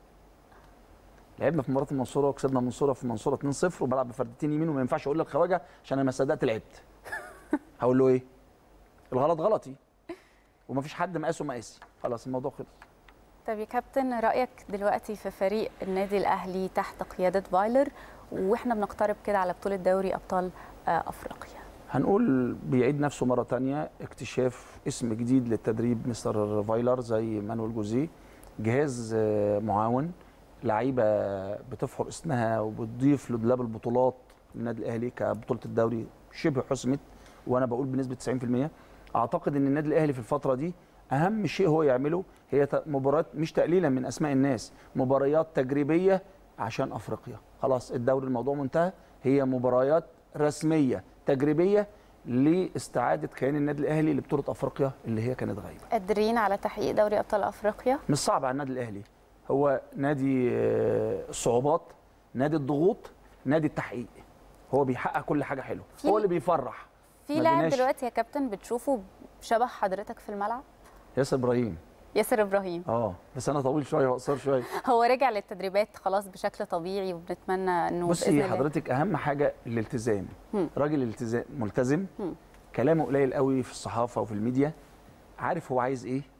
لعبنا في مباراه المنصوره وكسبنا المنصوره في المنصوره 2-0 وبلعب بفردتين يمين وما ينفعش اقول للخواجه عشان انا ما صدقت لعبت هقول له ايه الغلط غلطي ومفيش حد مقاسه مقاسي خلاص الموضوع خلص طب يا كابتن رايك دلوقتي في فريق النادي الاهلي تحت قياده فايلر واحنا بنقترب كده على بطوله دوري ابطال آه، افريقيا هنقول بيعيد نفسه مره تانية اكتشاف اسم جديد للتدريب مستر فايلر زي مانويل جوزيه جهاز آه، معاون لعيبه بتفحر اسمها وبتضيف لدولاب البطولات للنادي الاهلي كبطوله الدوري شبه حسمت وانا بقول بنسبه 90% اعتقد ان النادي الاهلي في الفتره دي اهم شيء هو يعمله هي ت- مباريات مش تقليلا من اسماء الناس مباريات تجريبيه عشان افريقيا خلاص الدوري الموضوع منتهى هي مباريات رسميه تجريبيه لاستعاده كيان النادي الاهلي لبطوله افريقيا اللي هي كانت غايبه قادرين على تحقيق دوري ابطال افريقيا مش صعب على النادي الاهلي هو نادي آه، الصعوبات نادي الضغوط نادي التحقيق هو بيحقق كل حاجه حلوه في- هو اللي بيفرح في ما لاعب بيناش- دلوقتي يا كابتن بتشوفه شبه حضرتك في الملعب ياسر ابراهيم ياسر ابراهيم اه بس انا طويل شويه وقصير شويه هو رجع للتدريبات خلاص بشكل طبيعي وبنتمنى انه بصي بإذن الله- حضرتك اهم حاجه الالتزام مم. راجل التزام ملتزم مم. كلامه قليل قوي في الصحافه وفي الميديا عارف هو عايز ايه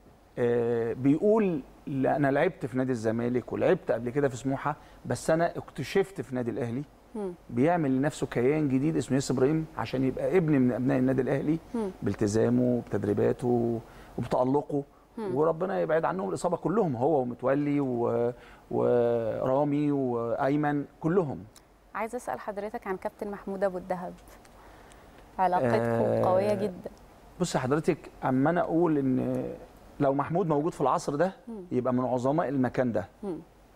آه بيقول لا انا لعبت في نادي الزمالك ولعبت قبل كده في سموحه بس انا اكتشفت في نادي الاهلي مم. بيعمل لنفسه كيان جديد اسمه ياسر ابراهيم عشان يبقى ابن من ابناء النادي الاهلي مم. بالتزامه بتدريباته وبتالقه مم. وربنا يبعد عنهم الاصابه كلهم هو ومتولي و... ورامي وايمن كلهم عايزه اسال حضرتك عن كابتن محمود ابو الدهب علاقتكم آه، قويه جدا بص حضرتك اما انا اقول ان لو محمود موجود في العصر ده مم. يبقى من عظماء المكان ده مم.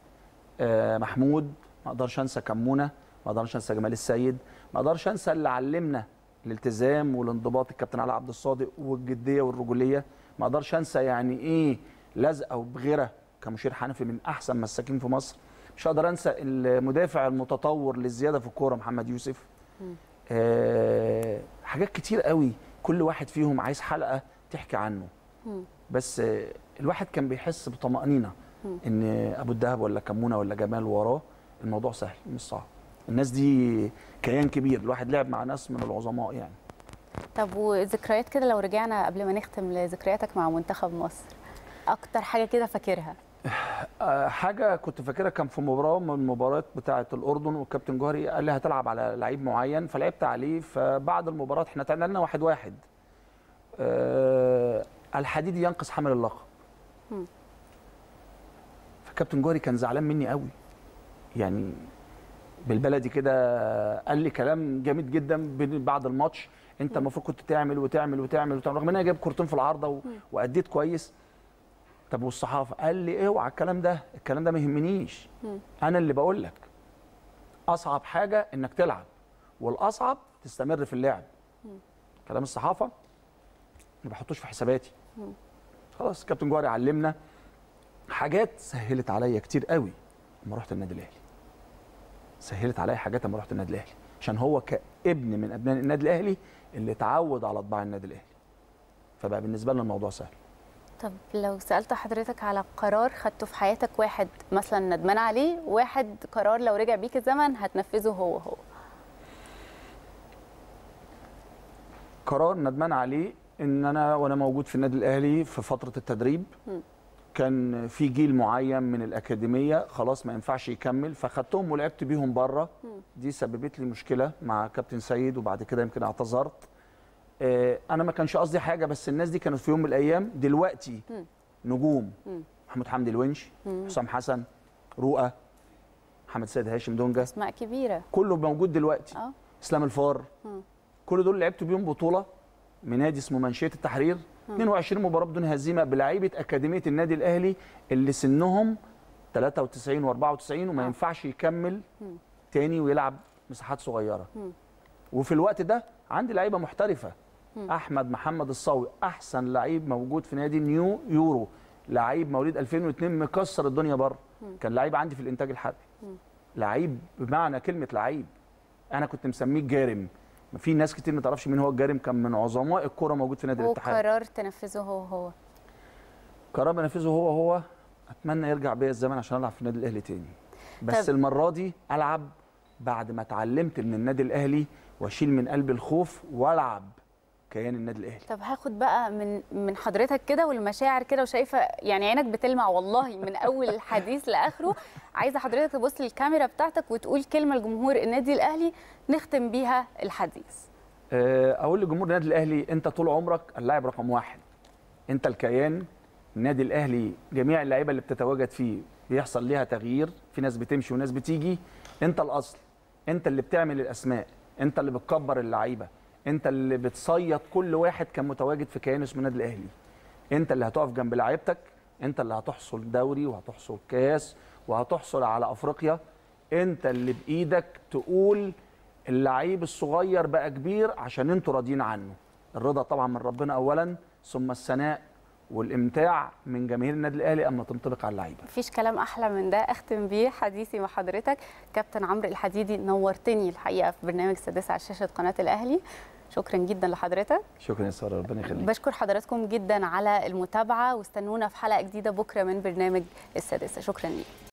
آه، محمود ما اقدرش انسى كمونه ما اقدرش انسى جمال السيد ما اقدرش انسى اللي علمنا الالتزام والانضباط الكابتن علي عبد الصادق والجديه والرجوليه ما اقدرش انسى يعني ايه لزقه وبغيره كمشير حنفي من احسن مساكين في مصر مش هقدر انسى المدافع المتطور للزياده في الكوره محمد يوسف مم. آه حاجات كتير قوي كل واحد فيهم عايز حلقه تحكي عنه مم. بس آه، الواحد كان بيحس بطمانينه مم. ان ابو الدهب ولا كمونه ولا جمال وراه الموضوع سهل مش صعب الناس دي كيان كبير الواحد لعب مع ناس من العظماء يعني طب وذكريات كده لو رجعنا قبل ما نختم لذكرياتك مع منتخب مصر اكتر حاجه كده فاكرها آه، حاجه كنت فاكرها كان في مباراه من المباريات بتاعه الاردن والكابتن جوهري قال لي هتلعب على لعيب معين فلعبت عليه فبعد المباراه احنا تعادلنا واحد واحد آه، الحديدي ينقص حامل اللقب مم. فكابتن جوهري كان زعلان مني قوي يعني بالبلدي كده قال لي كلام جامد جدا بين- بعد الماتش انت المفروض كنت تعمل وتعمل وتعمل وتعمل رغم ان انا جايب كورتين في العارضه و... واديت كويس طب والصحافه قال لي اوعى الكلام ده الكلام ده ما يهمنيش مم. انا اللي بقول لك اصعب حاجه انك تلعب والاصعب تستمر في اللعب مم. كلام الصحافه ما بحطوش في حساباتي مم. خلاص كابتن جوهري علمنا حاجات سهلت عليا كتير قوي لما رحت النادي الاهلي سهلت عليا حاجات لما رحت النادي الاهلي عشان هو كابن من ابناء النادي الاهلي اللي اتعود على طباع النادي الاهلي فبقى بالنسبه لنا الموضوع سهل طب لو سالت حضرتك على قرار خدته في حياتك واحد مثلا ندمان عليه واحد قرار لو رجع بيك الزمن هتنفذه هو هو قرار ندمان عليه ان انا وانا موجود في النادي الاهلي في فتره التدريب مم. كان في جيل معين من الاكاديميه خلاص ما ينفعش يكمل فخدتهم ولعبت بيهم بره مم. دي سببت لي مشكله مع كابتن سيد وبعد كده يمكن اعتذرت آه، انا ما كانش قصدي حاجه بس الناس دي كانت في يوم من الايام دلوقتي مم. نجوم مم. محمود حمدي الونش مم. حسام حسن رؤى محمد سيد هاشم دونجا اسماء كبيره كله موجود دلوقتي اه اسلام الفار مم. كل دول لعبت بيهم بطوله من نادي اسمه منشيه التحرير مم. 22 مباراه بدون هزيمه بلعيبه اكاديميه النادي الاهلي اللي سنهم 93 و94 وما آه. ينفعش يكمل مم. تاني ويلعب مساحات صغيره مم. وفي الوقت ده عندي لعيبه محترفه مم. احمد محمد الصاوي احسن لعيب موجود في نادي نيو يورو لعيب مواليد 2002 مكسر الدنيا بره مم. كان لعيب عندي في الانتاج الحربي مم. لعيب بمعنى كلمه لعيب انا كنت مسميه الجارم في ناس كتير ما تعرفش مين هو الجارم كان من عظماء الكره موجود في نادي الاتحاد وقرار تنفذه هو هو قرار بنفذه هو هو اتمنى يرجع بيا الزمن عشان العب في النادي الاهلي تاني بس طب- المره دي العب بعد ما اتعلمت من النادي الاهلي واشيل من قلبي الخوف والعب كيان النادي الاهلي طب هاخد بقى من من حضرتك كده والمشاعر كده وشايفه يعني عينك بتلمع والله من اول الحديث لاخره عايزه حضرتك تبص للكاميرا بتاعتك وتقول كلمه لجمهور النادي الاهلي نختم بيها الحديث آه، اقول لجمهور النادي الاهلي انت طول عمرك اللاعب رقم واحد انت الكيان النادي الاهلي جميع اللعيبه اللي بتتواجد فيه بيحصل ليها تغيير في ناس بتمشي وناس بتيجي انت الاصل انت اللي بتعمل الاسماء انت اللي بتكبر اللعيبه انت اللي بتصيد كل واحد كان متواجد في كيان اسمه النادي الاهلي انت اللي هتقف جنب لعيبتك انت اللي هتحصل دوري وهتحصل كاس وهتحصل على افريقيا انت اللي بايدك تقول اللعيب الصغير بقى كبير عشان انتوا راضيين عنه الرضا طبعا من ربنا اولا ثم الثناء والامتاع من جماهير النادي الاهلي اما تنطبق على اللعيبه مفيش كلام احلى من ده اختم بيه حديثي مع حضرتك كابتن عمرو الحديدي نورتني الحقيقه في برنامج السادسه على شاشه قناه الاهلي شكرا جدا لحضرتك شكرا يا ساره ربنا يخليك بشكر حضراتكم جدا على المتابعه واستنونا في حلقه جديده بكره من برنامج السادسه شكرا ليك